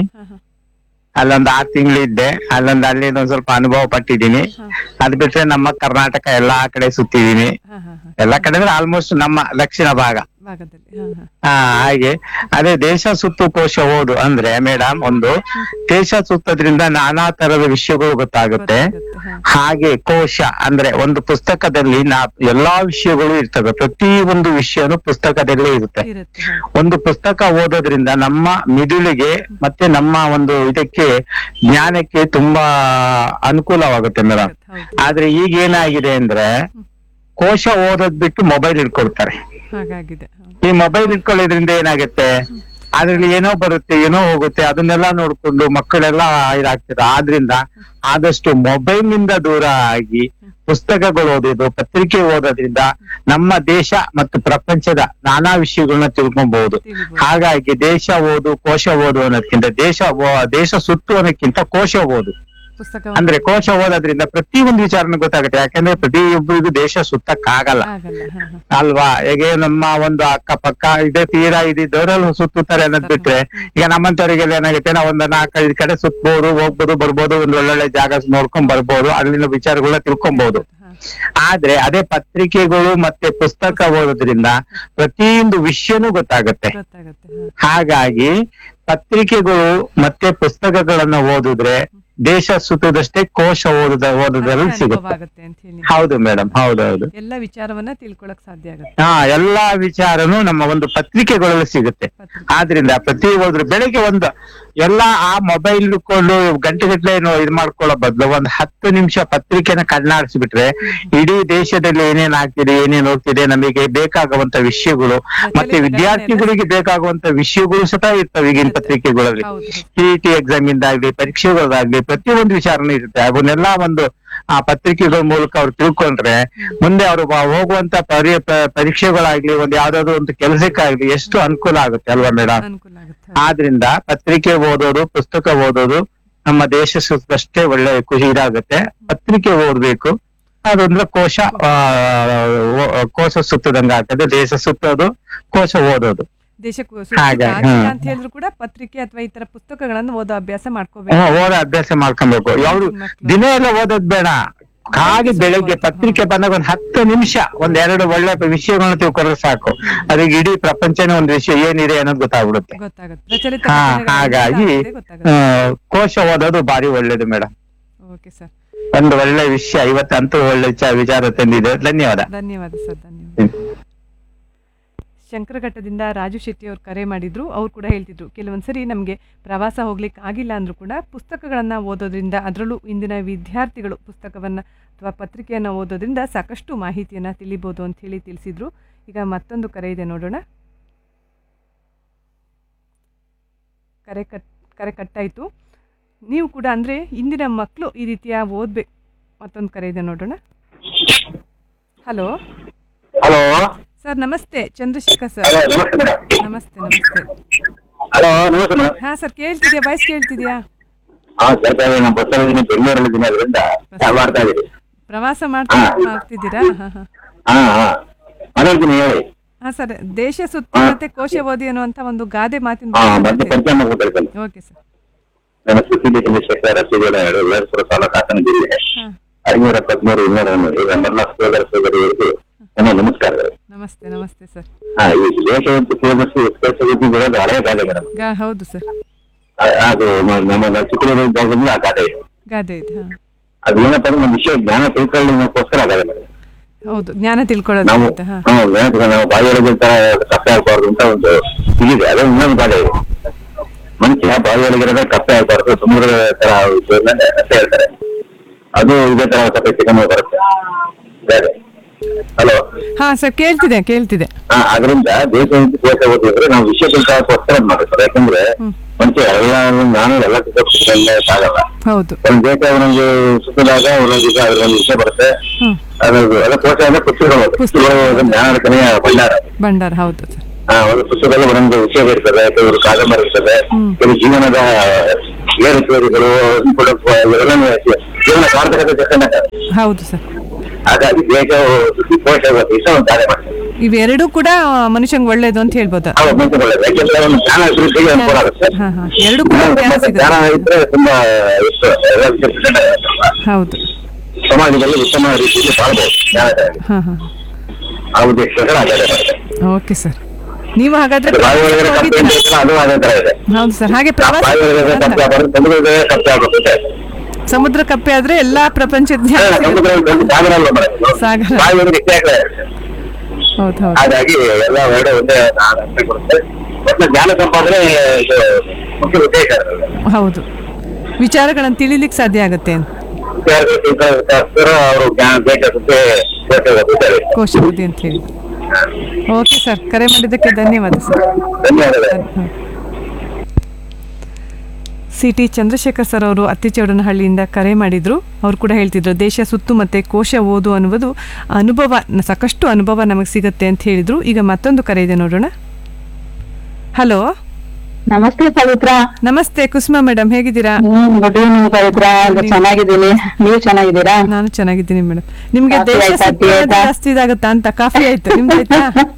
ಅಲ್ಲೊಂದು ಆರು ತಿಂಗಳಿದ್ದೆ ಅಲ್ಲೊಂದು ಅಲ್ಲಿ ಒಂದ್ ಸ್ವಲ್ಪ ಅನುಭವ ಪಟ್ಟಿದ್ದೀನಿ ಅದ್ ಬಿಟ್ರೆ ನಮ್ಮ ಕರ್ನಾಟಕ ಎಲ್ಲಾ ಕಡೆ ಸುತ್ತಿದೀನಿ ಹಾ ಹಾ ಹಾ ಎಲ್ಲಾ ಕಡೆ ಅಂದ್ರೆ ಆಲ್ಮೋಸ್ಟ್ ನಮ್ಮ ದಕ್ಷಿಣ ಭಾಗ ಭಾಗದಲ್ಲಿ ಹಾ ಹಾ ಹಾ ಹಾಗೆ ಅದೇ ದೇಶ ಸುತ್ತು ಕೋಶ ಓದು ಅಂದ್ರೆ ಮೇಡಮ್ ಒಂದು ದೇಶ ಸುತ್ತೋದ್ರಿಂದ ನಾನಾ ತರದ ವಿಷಯಗಳು ಗೊತ್ತಾಗುತ್ತೆ ಗೊತ್ತಾಗುತ್ತೆ, ಹಾ. ಹಾಗೆ ಕೋಶ ಅಂದ್ರೆ ಒಂದು ಪುಸ್ತಕದಲ್ಲಿ ನಾ ಎಲ್ಲಾ ವಿಷಯಗಳು ಇರ್ತವೆ ಪ್ರತಿ ಒಂದು ವಿಷಯನು ಪುಸ್ತಕದಲ್ಲೇ ಇರುತ್ತೆ ಇರುತ್ತೆ ಹಾ. ಒಂದು ಪುಸ್ತಕ ಓದೋದ್ರಿಂದ ನಮ್ಮ ಮಿದುಳಿಗೆ ಮತ್ತೆ ನಮ್ಮ ಒಂದು ಇದಕ್ಕೆ ಜ್ಞಾನಕ್ಕೆ ತುಂಬಾ ಅನುಕೂಲವಾಗುತ್ತೆ ಮೇಡಮ್ ಹೌದು ಆದ್ರೆ ಈಗ ಏನಾಗಿದೆ ಅಂದ್ರೆ ಕೋಶ ಓದೋದ್ ಬಿಟ್ಟು ಮೊಬೈಲ್ ಇಟ್ಕೊಳ್ತಾರೆ ಹಾಗಾಗಿದೆ ಹೌದು. ಈ ಮೊಬೈಲ್ ಇಟ್ಕೊಳ್ಳೋದ್ರಿಂದ ಏನಾಗುತ್ತೆ ಅದ್ರಲ್ಲಿ ಏನೋ ಬರುತ್ತೆ ಏನೋ ಹೋಗುತ್ತೆ ಅದನ್ನೆಲ್ಲ ನೋಡ್ಕೊಂಡು ಮಕ್ಕಳೆಲ್ಲ ಇದಾಗ್ತಾರೆ ಆದ್ರಿಂದ ಆದಷ್ಟು ಮೊಬೈಲ್ ನಿಂದ ದೂರ ಆಗಿ ಪುಸ್ತಕಗಳು ಓದೋದು ಪತ್ರಿಕೆ ಓದೋದ್ರಿಂದ ನಮ್ಮ ದೇಶ ಮತ್ತು ಪ್ರಪಂಚದ ನಾನಾ ವಿಷಯಗಳನ್ನ ತಿಳ್ಕೊಬಹುದು ತಿಳಿಬೋದು. ಹಾಗಾಗಿ ದೇಶ ಓದು ಕೋಶ ಓದು ಅನ್ನೋದಕ್ಕಿಂತ ದೇಶ ಓ- ದೇಶ ಸುತ್ತು ಅನ್ನೋದಕ್ಕಿಂತ ಕೋಶ ಓದು ಪುಸ್ತಕ ಅಂದ್ರೆ ಕೋಶ ಓದೋದ್ರಿಂದ ಪ್ರತಿ ಒಂದು ವಿಚಾರನೂ ಗೊತ್ತಾಗುತ್ತೆ ಯಾಕಂದ್ರೆ ಪ್ರತಿಯೊಬ್ಬರಿಗೂ ದೇಶ ಸುತ್ತಕ್ಕಾಗಲ್ಲ ಆಗಲ್ಲ ಹಾ ಹಾ ಅಲ್ವಾ ಹೇಗೆ ನಮ್ಮ ಒಂದು ಅಕ್ಕಪಕ್ಕ ಇದೆ ತೀರಾ ಇದಿದ್ದವರೆಲ್ಲ ಸುತ್ತುತ್ತಾರೆ ಅನ್ನೋದ್ ಬಿಟ್ರೆ ಈಗ ನಮ್ಮಂತವರಿಗೆಲ್ಲ ಏನಾಗುತ್ತೆ ನಾವು ಒಂದು ನಾಲ್ಕೈದು ಕಡೆ ಸುತ್ತಬಹುದು ಹೋಗ್ಬೋದು ಬರ್ಬೋದು ಒಂದ್ ಒಳ್ಳೊಳ್ಳೆ ಜಾಗ ನೋಡ್ಕೊಂಡ್ ಬರ್ಬೋದು ಅಲ್ಲಿನ ವಿಚಾರಗಳನ್ನ ತಿಳ್ಕೊಬಹುದು ಆದ್ರೆ ಅದೇ ಪತ್ರಿಕೆಗಳು ಮತ್ತೆ ಪುಸ್ತಕ ಓದೋದ್ರಿಂದ ಪ್ರತಿಯೊಂದು ವಿಷಯನೂ ಗೊತ್ತಾಗುತ್ತೆ ಗೊತ್ತಾಗುತ್ತೆ ಹಾ ಹಾಗಾಗಿ ಪತ್ರಿಕೆಗಳು ಮತ್ತೆ ಪುಸ್ತಕಗಳನ್ನ ಓದಿದ್ರೆ ದೇಶ ಸುತ್ತದಷ್ಟೇ ಕೋಶ ಓದದ ಓದೋದ್ರಲ್ಲಿ ಅನುಭವ ಸಿಗುತ್ತೆ ಆಗುತ್ತೆ ಅಂತ ಹೇಳಿ ಹೌದು ಮೇಡಮ್ ಹೌದೌದು ಎಲ್ಲ ವಿಚಾರವನ್ನ ತಿಳ್ಕೊಳಕ್ ಸಾಧ್ಯ ಆಗುತ್ತೆ ಹಾ ಎಲ್ಲಾ ವಿಚಾರನು ನಮ್ಮ ಒಂದು ಪತ್ರಿಕೆಗಳಲ್ಲಿ ಸಿಗುತ್ತೆ ಪತ್ರಿಕೆ. ಆದ್ರಿಂದ ಪ್ರತಿ ಹೋದ್ರು ಬೆಳಿಗ್ಗೆ ಒಂದು ಎಲ್ಲಾ ಆ ಮೊಬೈಲ್ ಇಟ್ಕೊಂಡು ಗಂಟೆ ಗಟ್ಟಲೆ ಇದು ಮಾಡ್ಕೊಳ್ಳೋ ಬದಲು ಒಂದ್ ಹತ್ತು ನಿಮಿಷ ಪತ್ರಿಕೆನ ಕಣ್ಣಾಡಿಸ್ಬಿಟ್ರೆ ಇಡೀ ದೇಶದಲ್ಲಿ ಏನೇನ್ ಆಗ್ತಿದೆ ಏನೇನ್ ಹೋಗ್ತಿದೆ ನಮಗೆ ಬೇಕಾಗುವಂತ ವಿಷಯಗಳು ಮತ್ತೆ ವಿದ್ಯಾರ್ಥಿಗಳಿಗೆ ಬೇಕಾಗುವಂತ ವಿಷಯಗಳು ಸಹ ಇರ್ತವೆ ಈಗಿನ ಪತ್ರಿಕೆಗಳಲ್ಲಿ ಹೌದು ಸಿ ಟಿ ಎಕ್ಸಾಮ್ ಇಂದಾಗ್ಲಿ ಪರೀಕ್ಷೆಗಳಾಗ್ಲಿ ಪ್ರತಿಯೊಂದು ವಿಚಾರನೂ ಇರುತ್ತೆ ಅವನ್ನೆಲ್ಲ ಒಂದು ಆ ಪತ್ರಿಕೆಗಳ ಮೂಲಕ ಅವ್ರು ತಿಳ್ಕೊಂಡ್ರೆ ಮುಂದೆ ಅವರು ಹೋಗುವಂತ ಪರಿ ಪ- ಪರೀಕ್ಷೆಗಳಾಗ್ಲಿ ಒಂದು ಯಾವ್ದಾದ್ರು ಒಂದು ಕೆಲಸಕ್ಕಾಗ್ಲಿ ಎಷ್ಟು ಅನುಕೂಲ ಆಗುತ್ತೆ ಅಲ್ವಾ ಮೇಡಮ್ ಅನುಕೂಲ ಆಗುತ್ತೆ ಆದ್ರಿಂದ ಪತ್ರಿಕೆ ಓದೋದು ಪುಸ್ತಕ ಓದೋದು ನಮ್ಮ ದೇಶ ಸುತ್ತಷ್ಟೇ ಒಳ್ಳೆ ಖುಷಿ ಇದಾಗುತ್ತೆ ಪತ್ರಿಕೆ ಓದ್ಬೇಕು ಅದಂದ್ರೆ ಕೋಶ ಆ, ಓ- ಕೋಶ ಸುತ್ತದಂಗ ಆಗ್ತದೆ ದೇಶ ಸುತ್ತೋದು ಕೋಶ ಓದೋದು ದೇಶಕ್ಕೂ ಹಾಗೆ, ಸುತ್ತಕ್ಕೆ ಆಗಿಲ್ಲ ಹಾ. ಅಂತ ಹೇಳಿದ್ರು ಕೂಡ ಪತ್ರಿಕೆ ಅಥವಾ ಈ ತರ ಪುಸ್ತಕಗಳನ್ನು ಓದೋ ಅಭ್ಯಾಸ ಮಾಡ್ಕೋಬೇಕು ಹ್ಮ್, ಓದೋ ಅಭ್ಯಾಸ ಮಾಡ್ಕೊಬೇಕು ಯಾವ್ದು ಮಕ್ಳು. ದಿನ ಎಲ್ಲ ಓದೋದ್ ಬೇಡ ಹಾಗೆ ಬೆಳಿಗ್ಗೆ ಪತ್ರಿಕೆ ಬಂದಾಗ ಒಂದ್ ಹತ್ತು ನಿಮಿಷ ಒಂದ್ ಎರಡು ಒಳ್ಳೆ ವಿಷಯಗಳನ್ನ ತಿಳ್ಕೊಂಡ್ರೆ ಸಾಕು ಅದಕ್ಕೆ ಇಡೀ ಪ್ರಪಂಚನೇ ಒಂದ್ ವಿಷಯ ಏನಿದೆ ಅನ್ನೋದು ಗೊತ್ತಾಗ್ಬಿಡುತ್ತೆ ಗೊತ್ತಾಗುತ್ತೆ ಪ್ರಚಲಿತ ಹಾ ಘಟನೆಗಳು ಹಾಗಾಗಿ ಗೊತ್ತಾಗುತ್ತೆ, ಗೊತ್ತಾಗುತ್ತೆ. ಆ, ಕೋಶ ಓದೋದು ಬಾರಿ ಒಳ್ಳೇದು ಮೇಡಮ್ ಓಕೆ ಸರ್ ಒಂದು ಒಳ್ಳೆ ವಿಷಯ ಇವತ್ತಂತೂ ಒಳ್ಳೆ ವಿಚಾರ ವಿಚಾರ ತಂದಿದೆ ಧನ್ಯವಾದ ಧನ್ಯವಾದ ಸರ್ ಧನ್ಯವಾದ ಹ್ಮ್. ಶಂಕರಘಟ್ಟದಿಂದ ರಾಜು ಶೆಟ್ಟಿ ಅವ್ರು ಕರೆ ಮಾಡಿದ್ರು ಅವ್ರು ಕೂಡ ಹೇಳ್ತಿದ್ರು ಕೆಲವೊಂದ್ಸರಿ ನಮಗೆ ಪ್ರವಾಸ ಹೋಗ್ಲಿಕ್ಕೆ ಆಗಿಲ್ಲ ಅಂದ್ರೂ ಕೂಡ ಪುಸ್ತಕಗಳನ್ನು ಓದೋದ್ರಿಂದ ಅದರಲ್ಲೂ ಇಂದಿನ ವಿದ್ಯಾರ್ಥಿಗಳು ಪುಸ್ತಕವನ್ನು ಅಥವಾ ಪತ್ರಿಕೆಯನ್ನು ಓದೋದ್ರಿಂದ ಸಾಕಷ್ಟು ಮಾಹಿತಿಯನ್ನು ತಿಳಿಬೋದು ಅಂತ ಹೇಳಿ ತಿಳಿಸಿದ್ರು ಈಗ ಮತ್ತೊಂದು ಕರೆ ಇದೆ ನೋಡೋಣ ಕರೆ ಕಟ್ ಕರೆ ಕಟ್ಟಾಯಿತು ನೀವು ಕೂಡ ಅಂದರೆ ಇಂದಿನ ಮಕ್ಕಳು ಈ ರೀತಿಯ ಓದ್ಬೇಕು ಮತ್ತೊಂದು ಕರೆ ಇದೆ ನೋಡೋಣ ಹಲೋ ಹಲೋ ಸರ್ ನಮಸ್ತೆ ಚಂದ್ರಶೇಖರ್ ಸರ್ ನಮಸ್ತೆ ನಮಸ್ತೆ ಹಲೋ ನಮಸ್ತೆ ಮೇಡಮ್ ಹಾ ಸರ್ ಕೇಳ್ತಿದ್ಯಾ ವಾಯ್ಸ್ ಕೇಳ್ತಿದ್ಯಾ ಹಾ ಕೇಳ್ತಾ ಇದ್ದೀನಿ ನಾನು ಬಸ್ಸಲ್ಲಿ ಬೆಂಗಳೂರಲ್ಲಿ ಅದರಿಂದ ಮಾಡ್ತಾ ಇದ್ದೀನಿ ಪ್ರವಾಸ ಮಾಡ್ತಾ ಮಾಡ್ತಿದ್ದೀರಾ ಹಾ ಹಾ ಹಾ ಹಾ ಮನೇಲಿ ಹೇಳಿ ಹಾ ಸರ್ ದೇಶ ಸುತ್ತಿ ಮತ್ತೆ ಕೋಶ ಓದಿ ಅನ್ನುವಂತ ಒಂದು ಗಾದೆ ಮಾತಿನ ಹಾ ಬಗ್ಗೆ ಮತ್ತೆ ಹೇಳ್ತೀನಿ. ಪರಿಚಯ ಮಾಡ್ಕೊಳ್ತೀನಿ ಓಕೆ ಸರ್ ನನ್ನ ಸುದ್ದಿ ಚಂದ್ರಶೇಖರ ರಸಗೋಡ ಉಲ್ಲಾಸಪುರ ತಾಲೂಕು ಹಾಸನ ಜಿಲ್ಲೆ ಹಾ ಐನೂರ ಎಪ್ಪತ್ಮೂರು ಇನ್ನೂರ ಈಗ ನನ್ನ ಸಹೋದರ ಸಹೋದರಿಯರಿಗೆ ನನ್ನ ನಮಸ್ಕಾರಗಳು ನಮಸ್ತೆ ನಮಸ್ತೆ ಸರ್ ಹಾ ಈ ದೇಶವಂತ ಸೇವಸಿ ಉತ್ಕರ್ಷವಿದ್ದು ಬರೋದು ಹಳೆಯ ಗಾದೆ ಮೇಡಮ್ ಗಾ ಹೌದು ಸರ್ ಅದು ಮ- ನಮ್ಮ ಚಿಕ್ಕಮಗಳೂರು ಭಾಗದಲ್ಲಿ ಆ ಗಾದೆ ಇದೆ. ಗಾದೆ ಇದೆ ಹಾ ಅದು ಏನಪ್ಪ ಅಂದ್ರೆ ನಮ್ಮ ವಿಷಯ ಜ್ಞಾನ ತಿಳ್ಕೊಳ್ಳೋದಕ್ಕೋಸ್ಕರ ಆ ಗಾದೆ ಮೇಡಮ್ ಹೌದು ಜ್ಞಾನ ತಿಳ್ಕೊಳ್ಳೋದು ನಾವು ಅಂತ ಹಾ ಹಾ ಜ್ಞಾನ ತಿಳ್ಕೊಳ್ಳೋ- ನಾವು ಬಾಯಿಯೊಳಗೆ ತರ ಕಪ್ಪೆ ಹಾಕಬಾರ್ದು ಅಂತ ಒಂದು ಇದಿದೆ ಅದು ಇನ್ನೊಂದು ಗಾದೆ ಇದೆ ಮನುಷ್ಯ ಬಾಯಿಯೊಳಗಿರೋದೇ ಕಪ್ಪೆ ಹಾಕಬಾರ್ದು ಸಮುದ್ರದ ತರ ಇದನ್ನ ಅಂತ ಹೇಳ್ತಾರೆ ಅದು ಇದೇ ತರ ಸ್ವಲ್ಪ ಚಿಕನ್ ಬರುತ್ತೆ ಗಾದೆ ಹಲೋ ಹಾ ಸರ್ ಕೇಳ್ತಿದೆ ಕೇಳ್ತಿದೆ ಹಾ ಅದರಿಂದ ದೇಶ ದೇಶ ಓದಿದ್ರೆ ನಾವು ವಿಷಯ ತಿಳ್ಕೊಳ್ಳೋಕ್ಕೋಸ್ಕರ ಮಾಡ್ತಾರೆ ಯಾಕಂದ್ರೆ ಮನುಷ್ಯ ಎಲ್ಲ ನಾನು ಎಲ್ಲ ಆಗಲ್ಲ ಹೌದು ಒಂದ್ ದೇಶ ಒಂದೊಂದು ಸುತ್ತದಾಗ ಒಂದೊಂದು ದಿವಸ ಅದ್ರೊಂದು ವಿಷಯ ಬರುತ್ತೆ ಹ್ಮ್ ಅದು ಅದಕ್ಕೋಸ್ಕರ ಅಂದ್ರೆ ಪುಸ್ತಕಗಳು ಪುಸ್ತಕಗಳು ಜ್ಞಾನದ ಕೊನೆಯ ಭಂಡಾರ ಭಂಡಾರ ಹೌದು ಸರ್ ಆ, ಒಂದು ಪುಸ್ತಕದಲ್ಲಿ ಒಂದೊಂದು ವಿಷಯ ಇರ್ತದೆ ಕೆಲವರು ಕಾದಂಬರಿ ಇರ್ತದೆ ಕೆಲವು ಜೀವನದ ಏರುಪೇರುಗಳು ಕೂಡ ಇವೆಲ್ಲನೂ ಜೀವನ ಸಾರ್ಥಕತೆ ಜೊತೆ ಹೌದು ಸರ್ ಹಾಗಾಗಿ ದೇಶ ಸುದ್ದಿ ಕೋಶ ದಿವಸ ಒಂದು ಕಾರ್ಯ ಮಾಡ್ತಾರೆ ಇವೆರಡೂ ಕೂಡ ಮನುಷ್ಯಂಗೆ ಒಳ್ಳೇದು ಅಂತ ಹೇಳ್ಬೋದಾ ನಾವು ಮುಂದುವರೆದ ಯಾಕೆಂದ್ರೆ ಒಂದು ಜ್ಞಾನ ಅಭಿವೃದ್ಧಿಗೆ ಅನುಕೂಲ ಆಗುತ್ತೆ ಹಾ ಹಾ ಎರಡು ಕೂಡ ಜ್ಞಾನ ಸಿಗುತ್ತೆ ಜ್ಞಾನ ಇದ್ರೆ ತುಂಬಾ ಎಷ್ಟು ಎಲ್ಲ ವಿಷಯ present ಆಗುತ್ತಲ್ವಾ? ಹೌದು ಸಮಾಜದಲ್ಲಿ ಉತ್ತಮ ರೀತಿಯಲ್ಲಿ ಬಾಳ್ಬೋದು ಜ್ಞಾನದಲ್ಲಿ ಹಾ ಹಾ ಆ ಉದ್ದೇಶಗಳು ಅದೇ ಮಾಡ್ತಾರೆ ಓಕೆ ಸರ್ ನೀವು ಹಾಗಾದ್ರೆ ಬಾಯಿ ಒಳಗಡೆ ಕಪ್ಪೆ ಹೋಗಿದ್ದೀರಾ? ಇರ್ತಲ್ಲ, ಅದು ಅದೇ ತರ ಇದೆ ಹೌದು ಸರ್ ಹಾಗೆ ಬಾಯಿ ಒಳಗಡೆ ಕಪ್ಪೆ ಪ್ರವಾಸ ಆಗ್ಬಾರ್ದು ಸಮುದ್ರದೇ ಕಪ್ಪೆ ಆಗ್ಬೇಕು ಸಮುದ್ರ ಕಪ್ಪೆ ಆದ್ರೆ ಎಲ್ಲಾ ಪ್ರಪಂಚದ ಜ್ಞಾನ ಸಿಗುತ್ತೆ. ಸಮುದ್ರದಲ್ಲಿ ದೊಡ್ಡ ಸಾಗರ ಅಲ್ವಾ ಬರೋದು? ಸಾಗರ. ಬಾಯಿ ಒಳಗಡೆ ಇಷ್ಟೇ ಆಗ್ತದೆ. ಹೌದು ಹೌದು ಹಾಗಾಗಿ ಎಲ್ಲ ಎರಡು ಒಂದೇ ನಾನು ಅಷ್ಟೇ ಕೊಡುತ್ತೆ ಒಟ್ಟು ಜ್ಞಾನ ಸಂಪಾದನೆ ಇದು ಮುಖ್ಯ ಉದ್ದೇಶ ಇರೋದು. ಹೌದು ವಿಚಾರಗಳನ್ನು ತಿಳಿಲಿಕ್ಕೆ ಸಾಧ್ಯ ಆಗುತ್ತೆ ವಿದ್ಯಾರ್ಥಿ ವಿದ್ಯಾರ್ಥಿಗಳು ಅವರು ಜ್ಞಾನ ಬೇಕಾಗುತ್ತೆ ಬೇಕಾಗುತ್ತೆ ಕೋಶಬುದ್ಧಿ ಅಂತ ಹೇಳಿ ಓಕೆ ಸರ್ ಕರೆ ಮಾಡಿದ್ದಕ್ಕೆ ಧನ್ಯವಾದ ಸರ್ ಧನ್ಯವಾದಗಳು ಸಿ ಟಿ ಚಂದ್ರಶೇಖರ್ ಸರ್ ಅವರು ಅತ್ತಿಚೌಡನಹಳ್ಳಿಯಿಂದ ಕರೆ ಮಾಡಿದ್ರು ಅವ್ರು ಕೂಡ ಹೇಳ್ತಿದ್ರು ದೇಶ ಸುತ್ತು ಮತ್ತೆ ಕೋಶ ಓದು ಅನ್ನುವುದು ಅನುಭವ ಸಾಕಷ್ಟು ಅನುಭವ ನಮಗೆ ಸಿಗುತ್ತೆ ಅಂತ ಹೇಳಿದ್ರು ಈಗ ಮತ್ತೊಂದು ಕರೆ ಇದೆ ನೋಡೋಣ ಹಲೋ ನಮಸ್ತೆ ಪವಿತ್ರ ನಮಸ್ತೆ ಕುಸುಮಾ ಮೇಡಮ್ ಹೇಗಿದ್ದೀರಾ ಹ್ಮ್ ಗುಡ್ ಈವ್ನಿಂಗ್ ಪವಿತ್ರ ಚೆನ್ನಾಗಿದ್ದೀನಿ ನೀವು ಚೆನ್ನಾಗಿದ್ದೀರಾ ನಾನು ಚೆನ್ನಾಗಿದ್ದೀನಿ ಮೇಡಮ್ ನಿಮ್ಗೆ ಕಾಫಿ ದೇಶ ಆಯ್ತಾ? ಸುತ್ತು ಟೀ ಅನ್ನೋದು ಆಯ್ತಾ? ಜಾಸ್ತಿ ಇದಾಗುತ್ತಾ ಅಂತ ಕಾಫಿ ಆಯ್ತು ನಿಮ್ದು ಆಯ್ತಾ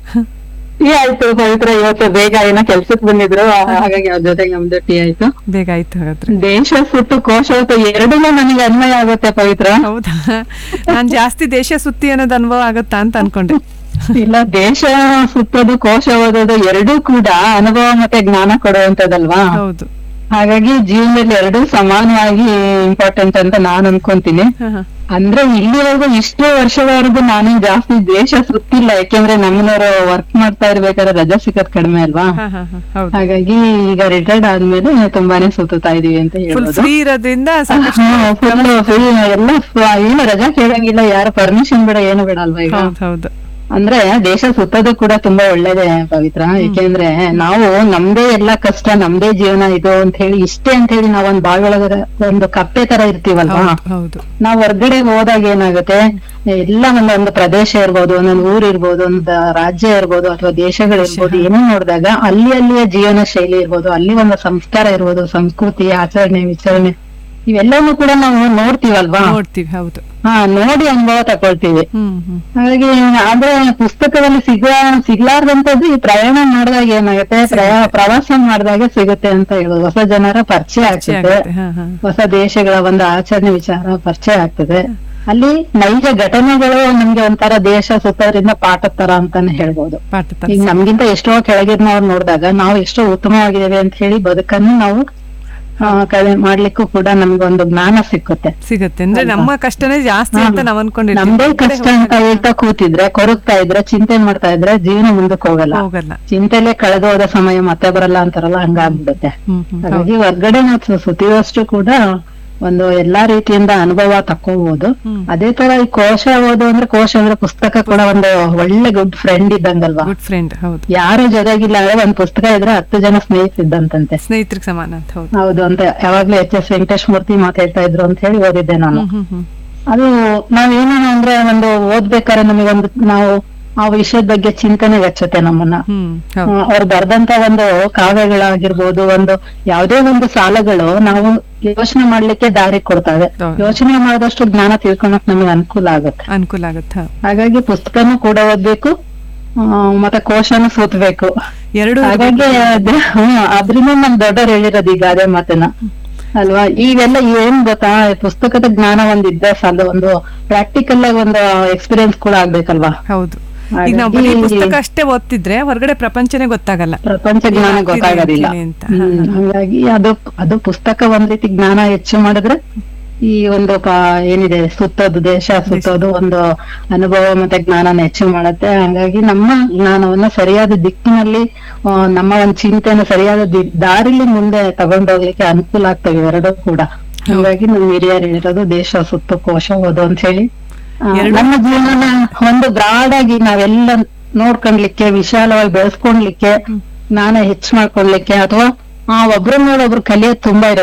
ಟೀ ಆಯ್ತು ಪವಿತ್ರ ಇವತ್ತು ಬೇಗ ಏನೋ ಕೆಲ್ಸಕ್ ಬಂದಿದ್ರು ಹಾಗಾಗಿ ಅವ್ರ ಜೊತೆಗೆ ನಮ್ದು ಟೀ ಆಯ್ತು ಬೇಗ ಆಯ್ತು ಹಾಗಾದ್ರೆ ದೇಶ ಸುತ್ತು ಕೋಶ ಹೊತ್ತು ಎರಡೂ ನನಗೆ ಅನ್ವಯ ಆಗುತ್ತೆ ಪವಿತ್ರ ಹೌದಾ ನಾನ್ ಜಾಸ್ತಿ ದೇಶ ಸುತ್ತಿ ಅನ್ನೋದು ಅನುಭವ ಆಗುತ್ತಾ ಅಂತ ಅನ್ಕೊಂಡೆ ಇಲ್ಲ ದೇಶ ಸುತ್ತೋದು ಕೋಶ ಓದೋದು ಎರಡೂ ಕೂಡ ಅನುಭವ ಮತ್ತೆ ಜ್ಞಾನ ಕೊಡುವಂತದಲ್ವಾ ಹೌದು ಹಾಗಾಗಿ ಜೀವನದಲ್ಲಿ ಎರಡೂ ಸಮಾನವಾಗಿ ಇಂಪಾರ್ಟೆಂಟ್ ಅಂತ ನಾನ್ ಅನ್ಕೊಂತೀನಿ ಹ, ಹ. ಅಂದ್ರೆ ಇಲ್ಲಿವರೆಗೂ ಇಷ್ಟು ವರ್ಷದವರೆಗೂ ನಾನು ಜಾಸ್ತಿ ದೇಶ ಸುತ್ತಿಲ್ಲ ಯಾಕೆಂದ್ರೆ ನಮ್ಮನವರು ವರ್ಕ್ ಮಾಡ್ತಾ ಇರ್ಬೇಕಾದ್ರೆ ರಜಾ ಸಿಗೋದ್ ಕಡಿಮೆ ಅಲ್ವಾ ಹ, ಹ, ಹ. ಹೌದು ಹಾಗಾಗಿ ಈಗ ರಿಟೈರ್ಡ್ ಆದ್ಮೇಲೆ ತುಂಬಾನೇ ಸುತ್ತಾ ಇದೀವಿ ಅಂತ ಫುಲ್ ಹೇಳ್ಬೋದು ಫ್ರೀ ಇರೋದ್ರಿಂದ ಸಾಕಷ್ಟು ಹಾ, full free, ಎಲ್ಲ ಫ- ಏನು ರಜಾ ಕೇಳಂಗಿಲ್ಲ ಯಾರು ಪರ್ಮಿಷನ್ ಬೇಡ ಏನು ಬೇಡ ಅಲ್ವಾ ಈಗ ಹೌದು ಹೌದು ಅಂದ್ರೆ ದೇಶ ಸುತ್ತೋದು ಕೂಡ ತುಂಬಾ ಒಳ್ಳೇದೇ ಪವಿತ್ರ ಯಾಕೆಂದ್ರೆ ನಾವು ನಮ್ದೇ ಎಲ್ಲ ಕಷ್ಟ ನಮ್ದೇ ಜೀವನ ಇದು ಅಂತ ಹೇಳಿ ಇಷ್ಟೇ ಅಂತ ಹೇಳಿ ನಾವೊಂದ್ ಬಾಳೊಳಗಡೆ ಒಂದು ಕಪ್ಪೆ ತರ ಇರ್ತೀವಲ್ವಾ ಹೌದು ಹೌದು ನಾವ್ ಹೊರ್ಗಡೆ ಹೋದಾಗ ಏನಾಗುತ್ತೆ ಎಲ್ಲ ಒಂದೊಂದು ಪ್ರದೇಶ ಇರ್ಬೋದು ಒಂದೊಂದು ಊರ್ ಇರ್ಬೋದು ಒಂದು ರಾಜ್ಯ ಇರ್ಬೋದು ಅಥವಾ ದೇಶಗಳಿರ್ಬೋದು ಏನೋ ನೋಡಿದಾಗ ಅಲ್ಲಿ ಅಲ್ಲಿಯ ಜೀವನ ಶೈಲಿ ಇರ್ಬೋದು ಅಲ್ಲಿ ಒಂದು ಸಂಸ್ಕಾರ ಇರ್ಬೋದು ಸಂಸ್ಕೃತಿ ಆಚರಣೆ ವಿಚಾರಣೆ ಇವೆಲ್ಲವನ್ನೂ ಕೂಡ ನಾವು ನೋಡ್ತೀವಲ್ವಾ ನೋಡ್ತೀವಿ ಹೌದು ಹಾ ನೋಡಿ ಅನುಭವ ತಕೊಳ್ತೀವಿ ಹ್ಮ್ ಹ್ಮ್ ಹಾಗಾಗಿ ಆದ್ರೆ ಪುಸ್ತಕದಲ್ಲಿ ಸಿಗ ಸಿಗ್ಲಾರ್ದಂತದ್ದು ಈ ಪ್ರಯಾಣ ಮಾಡಿದಾಗ ಏನಾಗುತ್ತೆ ಪ್ರಯಾ ಪ್ರವಾಸ ಮಾಡಿದಾಗ ಸಿಗುತ್ತೆ ಅಂತ ಹೇಳೋದು ಹೊಸ ಜನರ ಪರಿಚಯ ಪರಿಚಯ ಆಗ್ತದೆ ಆಗುತ್ತೆ ಹಾ ಹಾ ಹೊಸ ದೇಶಗಳ ಒಂದು ಆಚರಣೆ ವಿಚಾರ ಪರಿಚಯ ಆಗ್ತದೆ ಅಲ್ಲಿ ನೈಜ ಘಟನೆಗಳು ನಮ್ಗೆ ಒಂಥರ ದೇಶ ಸುತ್ತೋದ್ರಿಂದ ಪಾಠದ ತರ ಅಂತಾನೆ ಹೇಳ್ಬೋದು ಪಾಠ ತರ ಈಗ ನಮ್ಗಿಂತ ಎಷ್ಟೋ ಕೆಳಗಿನವ್ರು ನೋಡಿದಾಗ ನಾವು ಎಷ್ಟೋ ಉತ್ತಮವಾಗಿದ್ದೇವೆ ಅಂತ ಹೇಳಿ ಬದುಕನ್ನು ನಾವು ಆ, ಕಳೆ ಮಾಡ್ಲಿಕ್ಕೂ ಕೂಡ ನಮ್ಗೊಂದು ಜ್ಞಾನ ಸಿಕ್ಕುತ್ತೆ ಸಿಗುತ್ತೆ ಅಂದ್ರೆ ನಮ್ಮ ಕಷ್ಟನೇ ಜಾಸ್ತಿ ಅಂತ ನಾವ್ ನಮ್ದೇ ಅನ್ಕೊಂಡಿರ್ತೀವಿ ಕಷ್ಟ ಅಂತ ಹೇಳ್ತಾ ಕೂತಿದ್ರೆ ಕೊರಗ್ತಾ ಇದ್ರೆ ಚಿಂತೆ ಮಾಡ್ತಾ ಇದ್ರೆ ಜೀವನ ಮುಂದಕ್ಕೆ ಹೋಗಲ್ಲ ಹೋಗಲ್ಲ ಚಿಂತೆಲೆ ಕಳೆದು ಹೋದ ಸಮಯ ಮತ್ತೆ ಬರಲ್ಲ ಅಂತಾರಲ್ಲ ಹಂಗಾಗ್ಬಿಡುತ್ತೆ ಹ್ಮ್ ಹ್ಮ್ ಹಾಗಾಗಿ ಹೊರ್ಗಡೆ ನಾವು ಸು- ಸುತ್ತಿಯುವಷ್ಟು ಕೂಡ ಒಂದು ಎಲ್ಲಾ ರೀತಿಯಿಂದ ಅನುಭವ ತಕ್ಕೋಬಹುದು ಅದೇ ತರ ಈ ಕೋಶ ಓದು ಅಂದ್ರೆ ಕೋಶ ಅಂದ್ರೆ ಪುಸ್ತಕ ಕೂಡ ಒಂದು ಒಳ್ಳೆ ಗುಡ್ ಫ್ರೆಂಡ್ ಇದ್ದಂಗಲ್ವಾ ಗುಡ್ ಫ್ರೆಂಡ್ ಹೌದು ಯಾರು ಜೊತೆಗಿಲ್ಲ ಅಂದ್ರೆ ಒಂದ್ ಪುಸ್ತಕ ಇದ್ರೆ ಹತ್ತು ಜನ ಸ್ನೇಹಿತರಿದ್ದಂತಂತೆ ಸ್ನೇಹಿತರಿಗೆ ಸಮಾನ ಅಂತ ಹೌದು ಹೌದು ಅಂತ ಯಾವಾಗ್ಲೂ ಎಚ್ ಎಸ್ ವೆಂಕಟೇಶ್ ಮೂರ್ತಿ ಮಾತಾಡ್ತಾ ಇದ್ರು ಅಂತ ಹೇಳಿ ಓದಿದ್ದೆ ನಾನು ಹ್ಮ್ ಹ್ಮ್ ಅದು ನಾವೇನು ಅಂದ್ರೆ ಒಂದು ಓದ್ಬೇಕಾದ್ರೆ ನಮಗೊಂದು ನಾವು ಆ ವಿಷಯದ ಬಗ್ಗೆ ಚಿಂತನೆ ಗಚ್ಚುತ್ತೆ ನಮ್ಮನ್ನ ಹ್ಮ್ ಹೌದು ಅವ್ರು ಬರ್ದಂತ ಒಂದು ಕಾವ್ಯಗಳಾಗಿರ್ಬೋದು ಒಂದು ಯಾವುದೇ ಒಂದು ಸಾಲಗಳು ನಾವು ಯೋಚನೆ ಮಾಡ್ಲಿಕ್ಕೆ ದಾರಿ ಕೊಡ್ತವೆ ಹೌದು. ಯೋಚನೆ ಮಾಡಿದಷ್ಟು ಜ್ಞಾನ ತಿಳ್ಕೊಳಕ್ ನಮಗೆ ಅನುಕೂಲ ಆಗುತ್ತೆ ಅನುಕೂಲ ಆಗುತ್ತೆ ಹೌದು. ಹಾಗಾಗಿ ಪುಸ್ತಕನೂ ಕೂಡ ಓದ್ಬೇಕು ಆ, ಮತ್ತೆ ಕೋಶನೂ ಸುತ್ತಬೇಕು ಎರಡು ಹಾಗಾಗಿ ಅದ್- ಹ್ಮ್ ಅದ್ರಿಂದ ನಮ್ ದೊಡ್ಡವ್ರು ಹೇಳಿರೋದು ಈಗ ಅದೇ ಮಾತನ್ನ ಅಲ್ವಾ ಇವೆಲ್ಲ ಏನ್ ಗೊತ್ತಾ ಪುಸ್ತಕದ ಜ್ಞಾನ ಒಂದ್ ಇದ್ದ ಸಾಲ ಒಂದು ಪ್ರಾಕ್ಟಿಕಲ್ ಆಗಿ ಒಂದು ಎಕ್ಸ್ಪೀರಿಯನ್ಸ್ ಕೂಡ ಆಗ್ಬೇಕಲ್ವಾ ಹೌದು ಈಗ ನಾವು ಬರೀ ಹಾಗಾಗಿ- ಪುಸ್ತಕ ಅಷ್ಟೇ ಓದ್ತಿದ್ರೆ ಹೊರಗಡೆ ಪ್ರಪಂಚನೇ ಗೊತ್ತಾಗಲ್ಲ ಪ್ರಪಂಚ ಜ್ಞಾನ ಏನಾಗ್ತಿದೆ ಗೊತ್ತಾಗೋದಿಲ್ಲ ಅಂತೀನಿ ಅಂತ. ಹ್ಮ್. ಹಂಗಾಗಿ ಅದು ಅದು ಪುಸ್ತಕ ಒಂದ್ ರೀತಿ ಜ್ಞಾನ ಹೆಚ್ಚು ಮಾಡಿದ್ರೆ ಈ ಒಂದು ಪ- ಏನಿದೆ ಸುತ್ತೋದು ದೇಶ ಸುತ್ತೋದು ಒಂದು ಅನುಭವ ಮತ್ತೆ ಜ್ಞಾನನ ಹೆಚ್ಚು ಮಾಡುತ್ತೆ ಹಂಗಾಗಿ ನಮ್ಮ ಜ್ಞಾನವನ್ನ ಸರಿಯಾದ ದಿಕ್ಕಿನಲ್ಲಿ ಆ, ನಮ್ಮ ಒಂದು ಚಿಂತೆನ ಸರಿಯಾದ ದಿ- ದಾರಿಲಿ ಮುಂದೆ ತಗೊಂಡೋಗ್ಲಿಕ್ಕೆ ಅನುಕೂಲ ಆಗ್ತವೆ ಇವೆರಡೂ ಕೂಡ ಹಾಗಾಗಿ ನಮ್ ಹಿರಿಯರು ಹೇಳಿರೋದು ದೇಶ ಸುತ್ತು ಕೋಶ ಓದು ಅಂತ ಹೇಳಿ ಆ, ನಮ್ಮ ಜೀವನ ಒಂದು ಬ್ರಾಡ್ ಆಗಿ ನಾವೆಲ್ಲ ನೋಡ್ಕೊಂಡ್ಲಿಕ್ಕೆ ವಿಶಾಲವಾಗಿ ಬೆಳೆಸ್ಕೊಂಡ್ಲಿಕ್ಕೆ ಜ್ಞಾನ ಹೆಚ್ಚು ಮಾಡ್ಕೊಳ್ಲಿಕ್ಕೆ ಅಥವಾ ಆ ಒಬ್ರ ಮೇಲೆ ಒಬ್ರು ಕಲಿಯೋದ್ ತುಂಬಾ ಇರುತ್ತೆ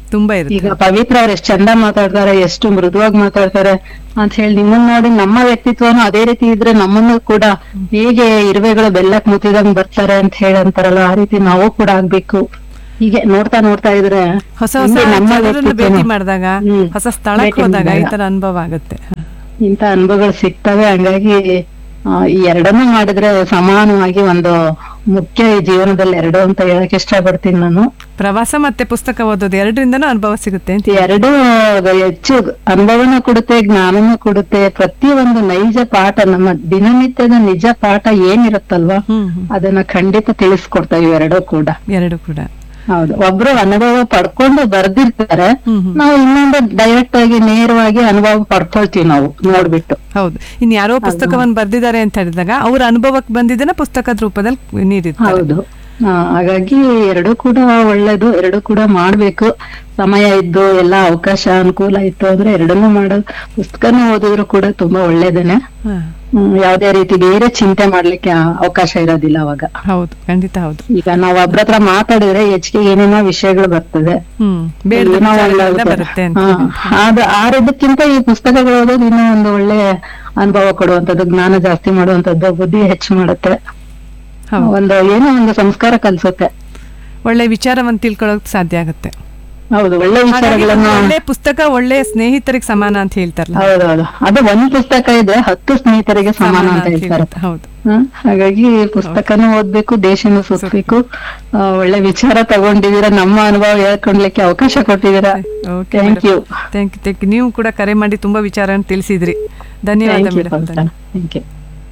ತುಂಬಾ ಇರುತ್ತೆ ಈಗ ಪವಿತ್ರ ಅವ್ರು ಎಷ್ಟು ಚಂದ ಮಾತಾಡ್ತಾರೆ ಎಷ್ಟು ಮೃದುವಾಗಿ ಮಾತಾಡ್ತಾರೆ ಅಂತ ಹೇಳಿ ನಿಮ್ಮನ್ನ ನೋಡಿ ನಮ್ಮ ವ್ಯಕ್ತಿತ್ವನು ಅದೇ ರೀತಿ ಇದ್ರೆ ನಮ್ಮನ್ನು ಕೂಡ ಹೇಗೆ ಇರುವೆಗಳು ಬೆಲ್ಲಕ್ ಮುತ್ತಿದಂಗ್ ಬರ್ತಾರೆ ಅಂತ ಹೇಳಿ ಅಂತಾರಲ್ಲ ಆ ರೀತಿ ನಾವು ಕೂಡ ಆಗ್ಬೇಕು ಹೀಗೆ ನೋಡ್ತಾ ನೋಡ್ತಾ ಇದ್ರೆ ಹೊಸ ಹೊಸ ಹಿಂಗೆ ನಮ್ಮ ಜನರನ್ನ ಭೇಟಿ ವ್ಯಕ್ತಿತ್ವನು- ಮಾಡಿದಾಗ ಹ್ಮ್. ಹೊಸ ಸ್ಥಳಕ್ಕೆ ಭೇಟಿ ಹೋದಾಗ ಈ ಮಾಡಿದಾಗ. ತರ ಅನುಭವ ಆಗುತ್ತೆ ಇಂಥ ಅನುಭವಗಳು ಸಿಗ್ತವೆ ಹಂಗಾಗಿ ಆ, ಈ ಎರಡನ್ನೂ ಮಾಡಿದ್ರೆ ಸಮಾನವಾಗಿ ಒಂದು ಮುಖ್ಯ ಈ ಜೀವನದಲ್ಲಿ ಎರಡು ಅಂತ ಹೇಳಕ್ ಇಷ್ಟಪಡ್ತೀನಿ ನಾನು ಪ್ರವಾಸ ಮತ್ತೆ ಪುಸ್ತಕ ಓದೋದು ಎರಡರಿಂದನೂ ಅನುಭವ ಸಿಗುತ್ತೆ ಅಂತ ಎರಡು ಹೆಚ್ಚು ಅನುಭವನ ಕೊಡುತ್ತೆ ಜ್ಞಾನನೂ ಕೊಡುತ್ತೆ ಪ್ರತಿಯೊಂದು ನೈಜ ಪಾಠ ನಮ್ಮ ದಿನನಿತ್ಯದ ನಿಜ ಪಾಠ ಏನಿರುತ್ತಲ್ವಾ ಹ್ಮ್ ಹ್ಮ್. ಅದನ್ನ ಖಂಡಿತ ತಿಳಿಸ್ಕೊಡ್ತಾವೆ ಇವೆರಡೂ ಕೂಡ ಎರಡು ಕೂಡ ಹೌದು ಒಬ್ರು ಅನುಭವ ಪಡ್ಕೊಂಡು ಬರ್ದಿರ್ತಾರೆ ಹ್ಮ್ ಹ್ಮ್. ನಾವು ಇನ್ನೊಂದು ಡೈರೆಕ್ಟ್ ಆಗಿ ನೇರವಾಗಿ ಅನುಭವ ಪಡ್ಕೊಳ್ತೀವಿ ನಾವು ನೋಡ್ಬಿಟ್ಟು ಹೌದು ಇನ್ ಯಾರೋ ಪುಸ್ತಕವನ್ನು ಬರ್ದಿದ್ದಾರೆ ಅಂತ ಹೇಳಿದಾಗ ಅವ್ರ ಅನುಭವಕ್ಕೆ ಬಂದಿದ್ದನ್ನ ಪುಸ್ತಕದ ರೂಪದಲ್ಲಿ ನೀಡಿರ್ತಾರೆ ಹೌದು ಆ, ಹಾಗಾಗಿ ಎರಡು ಕೂಡ ಒಳ್ಳೇದು ಎರಡು ಕೂಡ ಮಾಡ್ಬೇಕು ಸಮಯ ಇದ್ದು ಎಲ್ಲ ಅವಕಾಶ ಅನುಕೂಲ ಇತ್ತು ಅಂದ್ರೆ ಎರಡನ್ನೂ ಮಾಡೋದು ಪುಸ್ತಕನ ಓದಿದ್ರು ಕೂಡ ತುಂಬಾ ಒಳ್ಳೇದೇನೆ ಹಾ, ಹ್ಮ್, ಯಾವ್ದೇ ರೀತಿ ಬೇರೆ ಚಿಂತೆ ಮಾಡ್ಲಿಕ್ಕೆ ಆ- ಅವಕಾಶ ಇರೋದಿಲ್ಲ ಅವಾಗ ಹೌದು ಖಂಡಿತ ಹೌದು ಈಗ ನಾವ್ ಒಬ್ರ ಹತ್ರ ಮಾತಾಡಿದ್ರೆ ಹೆಚ್ಚಿಗೆ ಏನೇನೋ ವಿಷಯಗಳು ಬರ್ತದೆ ಹ್ಮ್ ಬೇಡ ಏನೋ ಒಳ್ಳೆ ಬರುತ್ತೆ ಅಂತ ಹಾ, ಅದು ಆರೋದಕ್ಕಿಂತ ಈ ಪುಸ್ತಕಗಳು ಓದೋದು ಇನ್ನೂ ಒಂದು ಒಳ್ಳೆ ಅನುಭವ ಕೊಡುವಂತದ್ದು ಜ್ಞಾನ ಜಾಸ್ತಿ ಮಾಡುವಂತದ್ದು ಬುದ್ಧಿ ಹೆಚ್ಚು ಮಾಡುತ್ತೆ ಹೌದು ಒಂದು ಏನೋ ಒಂದು ಸಂಸ್ಕಾರ ಕಲ್ಸುತ್ತೆ ಒಳ್ಳೆ ವಿಚಾರವನ್ನು ತಿಳ್ಕೊಳ್ಳೋಕ್ ಸಾಧ್ಯ ಆಗುತ್ತೆ ಹೌದು ಒಳ್ಳೆ ಹಾಗಾಗಿ ವಿಚಾರಗಳನ್ನ ಒಂದು ಒಳ್ಳೆ ಪುಸ್ತಕ ಒಳ್ಳೆ ಸ್ನೇಹಿತರಿಗೆ ಸಮಾನ ಅಂತ ಹೇಳ್ತಾರಲ್ಲ ಹೌದೌದು ಅದು ಒಂದ್ ಪುಸ್ತಕ ಇದ್ರೆ ಹತ್ತು ಸ್ನೇಹಿತರಿಗೆ ಸಮಾನ ಅಂತ ಹೇಳ್ತಾರೆ ಹೇಳ್ತಾರೆ. ಹೌದು ಹ್ಮ್? ಹಾಗಾಗಿ ಪುಸ್ತಕನೂ ಓದ್ಬೇಕು ದೇಶನೂ ಸುತ್ತಬೇಕು ಆ, ಒಳ್ಳೆ ವಿಚಾರ ತಗೊಂಡಿದೀರಾ ನಮ್ಮ ಅನುಭವ ಹೇಳ್ಕೊಡ್ಲಿಕ್ಕೆ ಅವಕಾಶ ಕೊಟ್ಟಿದ್ದೀರಾ okay thank you thank you thank you ನೀವು ಕೂಡ ಕರೆ ಮಾಡಿ ತುಂಬಾ ವಿಚಾರ ತಿಳಿಸಿದ್ರಿ ಧನ್ಯವಾದ thank you madam thank you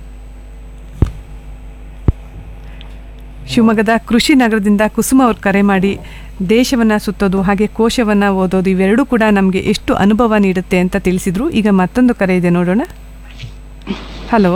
ಶಿವಮೊಗ್ಗದ ಕೃಷಿ ನಗರದಿಂದ ಕುಸುಮ ಅವ್ರು ಕರೆ ಮಾಡಿ ದೇಶವನ್ನ ಸುತ್ತೋದು ಹಾಗೆ ಕೋಶವನ್ನ ಓದೋದು ಇವೆರಡೂ ಕೂಡ ನಮಗೆ ಎಷ್ಟು ಅನುಭವ ನೀಡುತ್ತೆ ಅಂತ ತಿಳಿಸಿದ್ರು ಈಗ ಮತ್ತೊಂದು ಕರೆ ಇದೆ ನೋಡೋಣ ಹಲೋ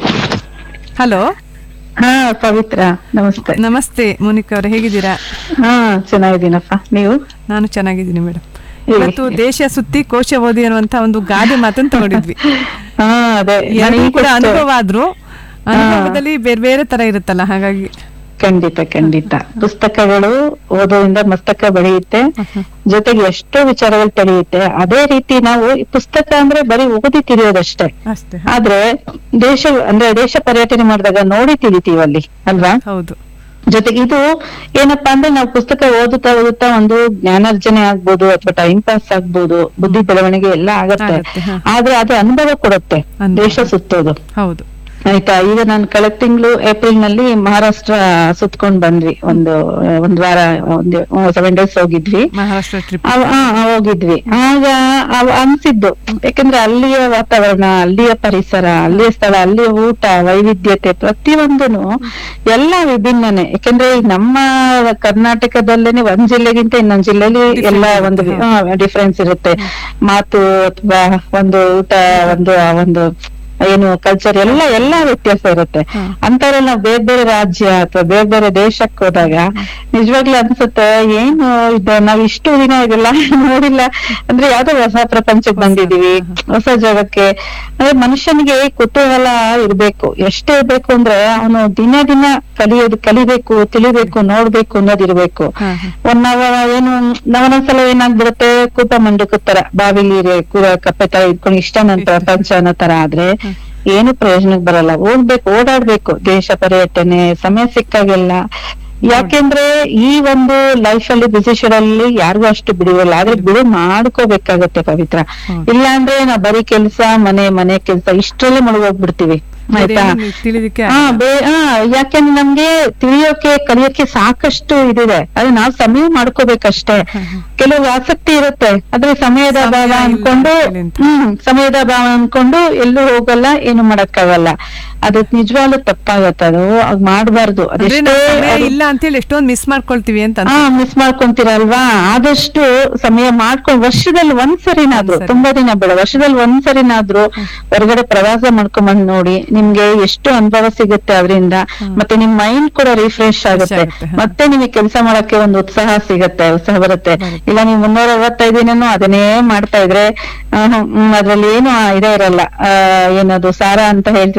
ಹಲೋ ಹಾ ಪವಿತ್ರ ನಮಸ್ತೆ ನಮಸ್ತೆ ಮೋನಿಕಾ ಅವರೇ ಹೇಗಿದ್ದೀರಾ ಹಾ ಚೆನ್ನಾಗಿದ್ದೀನಪ್ಪ ನೀವು ನಾನು ಚೆನ್ನಾಗಿದ್ದೀನಿ ಮೇಡಮ್ ಇವತ್ತು ದೇಶ ಸುತ್ತಿ ಕೋಶ ಓದಿ ಅನ್ನುವಂತ ಒಂದು ಗಾದೆ ಮಾತನ್ನು ತಗೊಂಡಿದ್ವಿ ಹಾ ಅದೇ ಎರಡೂ ನನಗೆ ಕೂಡ ಗೊತ್ತು. ಅನುಭವ ಆದ್ರೂ ಅನುಭವದಲ್ಲಿ ಬೇರೆ ಬೇರೆ ತರ ಇರುತ್ತಲ್ಲ ಹಾಗಾಗಿ ಖಂಡಿತ ಖಂಡಿತ ಪುಸ್ತಕಗಳು ಓದೋದ್ರಿಂದ ಮಸ್ತಕ ಬೆಳೆಯುತ್ತೆ ಜೊತೆಗೆ ಎಷ್ಟೋ ವಿಚಾರಗಳು ತಿಳಿಯುತ್ತೆ ಅದೇ ರೀತಿ ನಾವು ಈ ಪುಸ್ತಕ ಅಂದ್ರೆ ಬರೀ ಓದಿ ತಿಳಿಯೋದಷ್ಟೇ ಅಷ್ಟೇ ಆದ್ರೆ ದೇಶ ಅಂದ್ರೆ ದೇಶ ಪರ್ಯಟನೆ ಮಾಡಿದಾಗ ನೋಡಿ ತಿಳಿತೀವಿ ಅಲ್ಲಿ ಅಲ್ವಾ ಹೌದು ಜೊತೆಗೆ ಇದು ಏನಪ್ಪಾ ಅಂದ್ರೆ ನಾವು ಪುಸ್ತಕ ಓದುತ್ತಾ ಓದುತ್ತಾ ಒಂದು ಜ್ಞಾನಾರ್ಜನೆ ಆಗ್ಬೋದು ಅಥವಾ ಟೈಮ್ ಪಾಸ್ ಆಗ್ಬೋದು ಬುದ್ಧಿ ಬೆಳವಣಿಗೆ ಎಲ್ಲ ಆಗತ್ತೆ ಆಗತ್ತೆ, ಹ. ಆದ್ರೆ ಅದು ಅನುಭವ ಕೊಡುತ್ತೆ ಅನುಭವ. ದೇಶ ಸುತ್ತೋದು ಹೌದು ಆಯ್ತಾ ಈಗ ನಾನು ಕಳೆದ ತಿಂಗಳು ಏಪ್ರಿಲ್ ನಲ್ಲಿ ಮಹಾರಾಷ್ಟ್ರ ಸುತ್ಕೊಂಡ್ ಬಂದ್ವಿ ಒಂದು ಒಂದ್ ವಾರ ಒಂದು ಸೆವೆನ್ ಡೇಸ್ ಹೋಗಿದ್ವಿ ಮಹಾರಾಷ್ಟ್ರ ಟ್ರಿಪ್ ಅವ- ಆ, ಹೋಗಿದ್ವಿ ಆಗ ಅವ್ ಅನ್ಸಿದ್ದು ಯಾಕಂದ್ರೆ ಅಲ್ಲಿಯ ವಾತಾವರಣ ಅಲ್ಲಿಯ ಪರಿಸರ ಅಲ್ಲಿಯ ಸ್ಥಳ ಅಲ್ಲಿಯ ಊಟ ವೈವಿಧ್ಯತೆ ಪ್ರತಿಯೊಂದನು ಎಲ್ಲ ವಿಭಿನ್ನನೆ ಯಾಕಂದ್ರೆ ಈ ನಮ್ಮ ಕರ್ನಾಟಕದಲ್ಲೇನೆ ಒಂದ್ ಜಿಲ್ಲೆಗಿಂತ ಇನ್ನೊಂದ್ ಜಿಲ್ಲೆಲಿ ಎಲ್ಲ ಒಂದು ಡಿಫ್ರೆನ್ಸ್ ಇರುತ್ತೆ ಮಾತು ಅಥವಾ ಒಂದು ಊಟ ಒಂದು ಆ ಒಂದು ಏನು ಕಲ್ಚರ್ ಎಲ್ಲ ಎಲ್ಲ ವ್ಯತ್ಯಾಸ ಇರುತ್ತೆ ಅಂತವ್ರಲ್ಲಿ ನಾವು ಬೇರೆ ಬೇರೆ ರಾಜ್ಯ ಅಥವಾ ಬೇರೆ ಬೇರೆ ದೇಶಕ್ಕೆ ಹೋದಾಗ ನಿಜವಾಗ್ಲೂ ಅನ್ಸುತ್ತೆ ಏನು ಇದು ನಾವ್ ಇಷ್ಟು ದಿನ ಇದೆಲ್ಲ ನೋಡಿಲ್ಲ ಅಂದ್ರೆ ಯಾವ್ದೋ ಹೊಸ ಪ್ರಪಂಚಕ್ಕೆ ಬಂದಿದೀವಿ ಹೊಸ ಜಾಗಕ್ಕೆ ಅಂದ್ರೆ ಮನುಷ್ಯನಿಗೆ ಕುತೂಹಲ ಇರ್ಬೇಕು ಎಷ್ಟೇ ಇರ್ಬೇಕು ಅಂದ್ರೆ ಅವನು ದಿನ ದಿನ ಕಲಿಯೋದು ಕಲಿಬೇಕು ತಿಳಿಬೇಕು ನೋಡ್ಬೇಕು ಅನ್ನೋದಿರ್ಬೇಕು ಒಂದ್ ನಾವ ಏನು ನಾವೊಂದ್ಸಲ ಏನಾಗ್ಬಿಡುತ್ತೆ ಕೂಪ ಮಂಡಕ್ಕೂ ತರ ಬಾವಿಲಿ ಕಪ್ಪೆ ತರ ಇಟ್ಕೊಂಡು ಇಷ್ಟ ನನ್ ಪ್ರಪಂಚ ಅನ್ನೋ ತರ ಆದ್ರೆ ಏನು ಪ್ರಯೋಜನಕ್ಕೆ ಬರಲ್ಲ ಓಡ್ಬೇಕು ಓಡಾಡ್ಬೇಕು ದೇಶ ಪರ್ಯಟನೆ ಸಮಯ ಸಿಕ್ಕಾಗೆಲ್ಲ ಯಾಕೆಂದ್ರೆ ಈ ಒಂದು ಲೈಫ್ ಅಲ್ಲಿ ಬಿಸಿ ಅಲ್ಲಿ ಯಾರಿಗೂ ಅಷ್ಟು ಬಿಡುವಲ್ಲ ಆದ್ರೆ ಬಿಡು ಮಾಡ್ಕೋಬೇಕಾಗತ್ತೆ ಪವಿತ್ರ ಇಲ್ಲ ಅಂದ್ರೆ ನಾವ್ ಬರೀ ಕೆಲ್ಸ ಮನೆ ಮನೆ ಕೆಲ್ಸ ಇಷ್ಟರಲ್ಲೇ ಮುಳುಗೋಗ್ಬಿಡ್ತೀವಿ ಆಯ್ತಾ ಬೇರೇನು ತಿಳಿಲಿಕ್ಕೆ ಹಾ ಬೇ ಹಾ ಯಾಕೆಂದ್ರೆ ನಮ್ಗೆ ತಿಳಿಯೋಕೆ ಕಲಿಯೋಕೆ ಸಾಕಷ್ಟು ಇದಿದೆ ಅದು ನಾವ್ ಸಮಯ ಮಾಡ್ಕೋಬೇಕಷ್ಟೇ ಕೆಲವು ಆಸಕ್ತಿ ಇರುತ್ತೆ ಆದ್ರೆ ಸಮಯದ ಸಮಯ ಅಭಾವ ಇಲ್ಲ ಅನ್ಕೊಂಡು ಅಂತೇಳಿ ಅಂತ. ಹ್ಮ್ ಸಮಯದ ಅಭಾವ ಅನ್ಕೊಂಡು ಎಲ್ಲೂ ಹೋಗಲ್ಲ ಏನು ಮಾಡಕ್ಕಾಗಲ್ಲ ಅದು ನಿಜವಾಗ್ಲೂ ತಪ್ಪಾಗತ್ತೆ ಅದು ಹಾಗ್ ಮಾಡ್ಬಾರ್ದು ಅಂದ್ರೆ ಅದೆಷ್ಟೇ ನಾವು ಸಮಯ ಅದು- ಇಲ್ಲ ಅಂತೇಳಿ ಎಷ್ಟೊಂದು ಮಿಸ್ ಮಾಡ್ಕೊಳ್ತೀವಿ ಅಂತ ಹಾ ಮಿಸ್ ಮಾಡ್ಕೊಂತೀರಲ್ವಾ ಆದಷ್ಟು ಸಮಯ ಮಾಡ್ಕೊಂಡು ವರ್ಷದಲ್ಲಿ ಒಂದ್ಸರಿನಾದ್ರೂ ಒಂದ್ಸರಿ. ತುಂಬಾ ದಿನ ಬೇಡ ವರ್ಷದಲ್ಲಿ ಒಂದ್ಸರಿನಾದ್ರೂ ಹೊರಗಡೆ ಪ್ರವಾಸ ಮಾಡ್ಕೊಂಬಂದ್ ನೋಡಿ ನಿಮ್ಗೆ ಎಷ್ಟು ಅನುಭವ ಸಿಗುತ್ತೆ ಅದರಿಂದ ಮತ್ತೆ ನಿಮ್ ಮೈಂಡ್ ಕೂಡ ರಿಫ್ರೆಶ್ ಆಗುತ್ತೆ ಆಗುತ್ತೆ, ಹ. ಮತ್ತೆ ನಿಮಗೆ ಕೆಲಸ ಮಾಡಕ್ಕೆ ಒಂದು ಉತ್ಸಾಹ ಸಿಗತ್ತೆ ಉತ್ಸಾಹ ಬರುತ್ತೆ ಇಲ್ಲ ನೀವು ಮುನ್ನೂರ ಅರವತ್ತೈದು ದಿನನೂ ಅದನ್ನೇ ಮಾಡ್ತಾ ಇದ್ರೆ ಆ, ಹ್ಮ್, ಅದ್ರಲ್ಲಿ ಏನು ಆ ಇದೇ ಇರಲ್ಲ ಆ, ಏನದು ಸಾರ ಅಂತ ಹೇಳ್ತೀವಿ ಅದು ಇರೋದೇ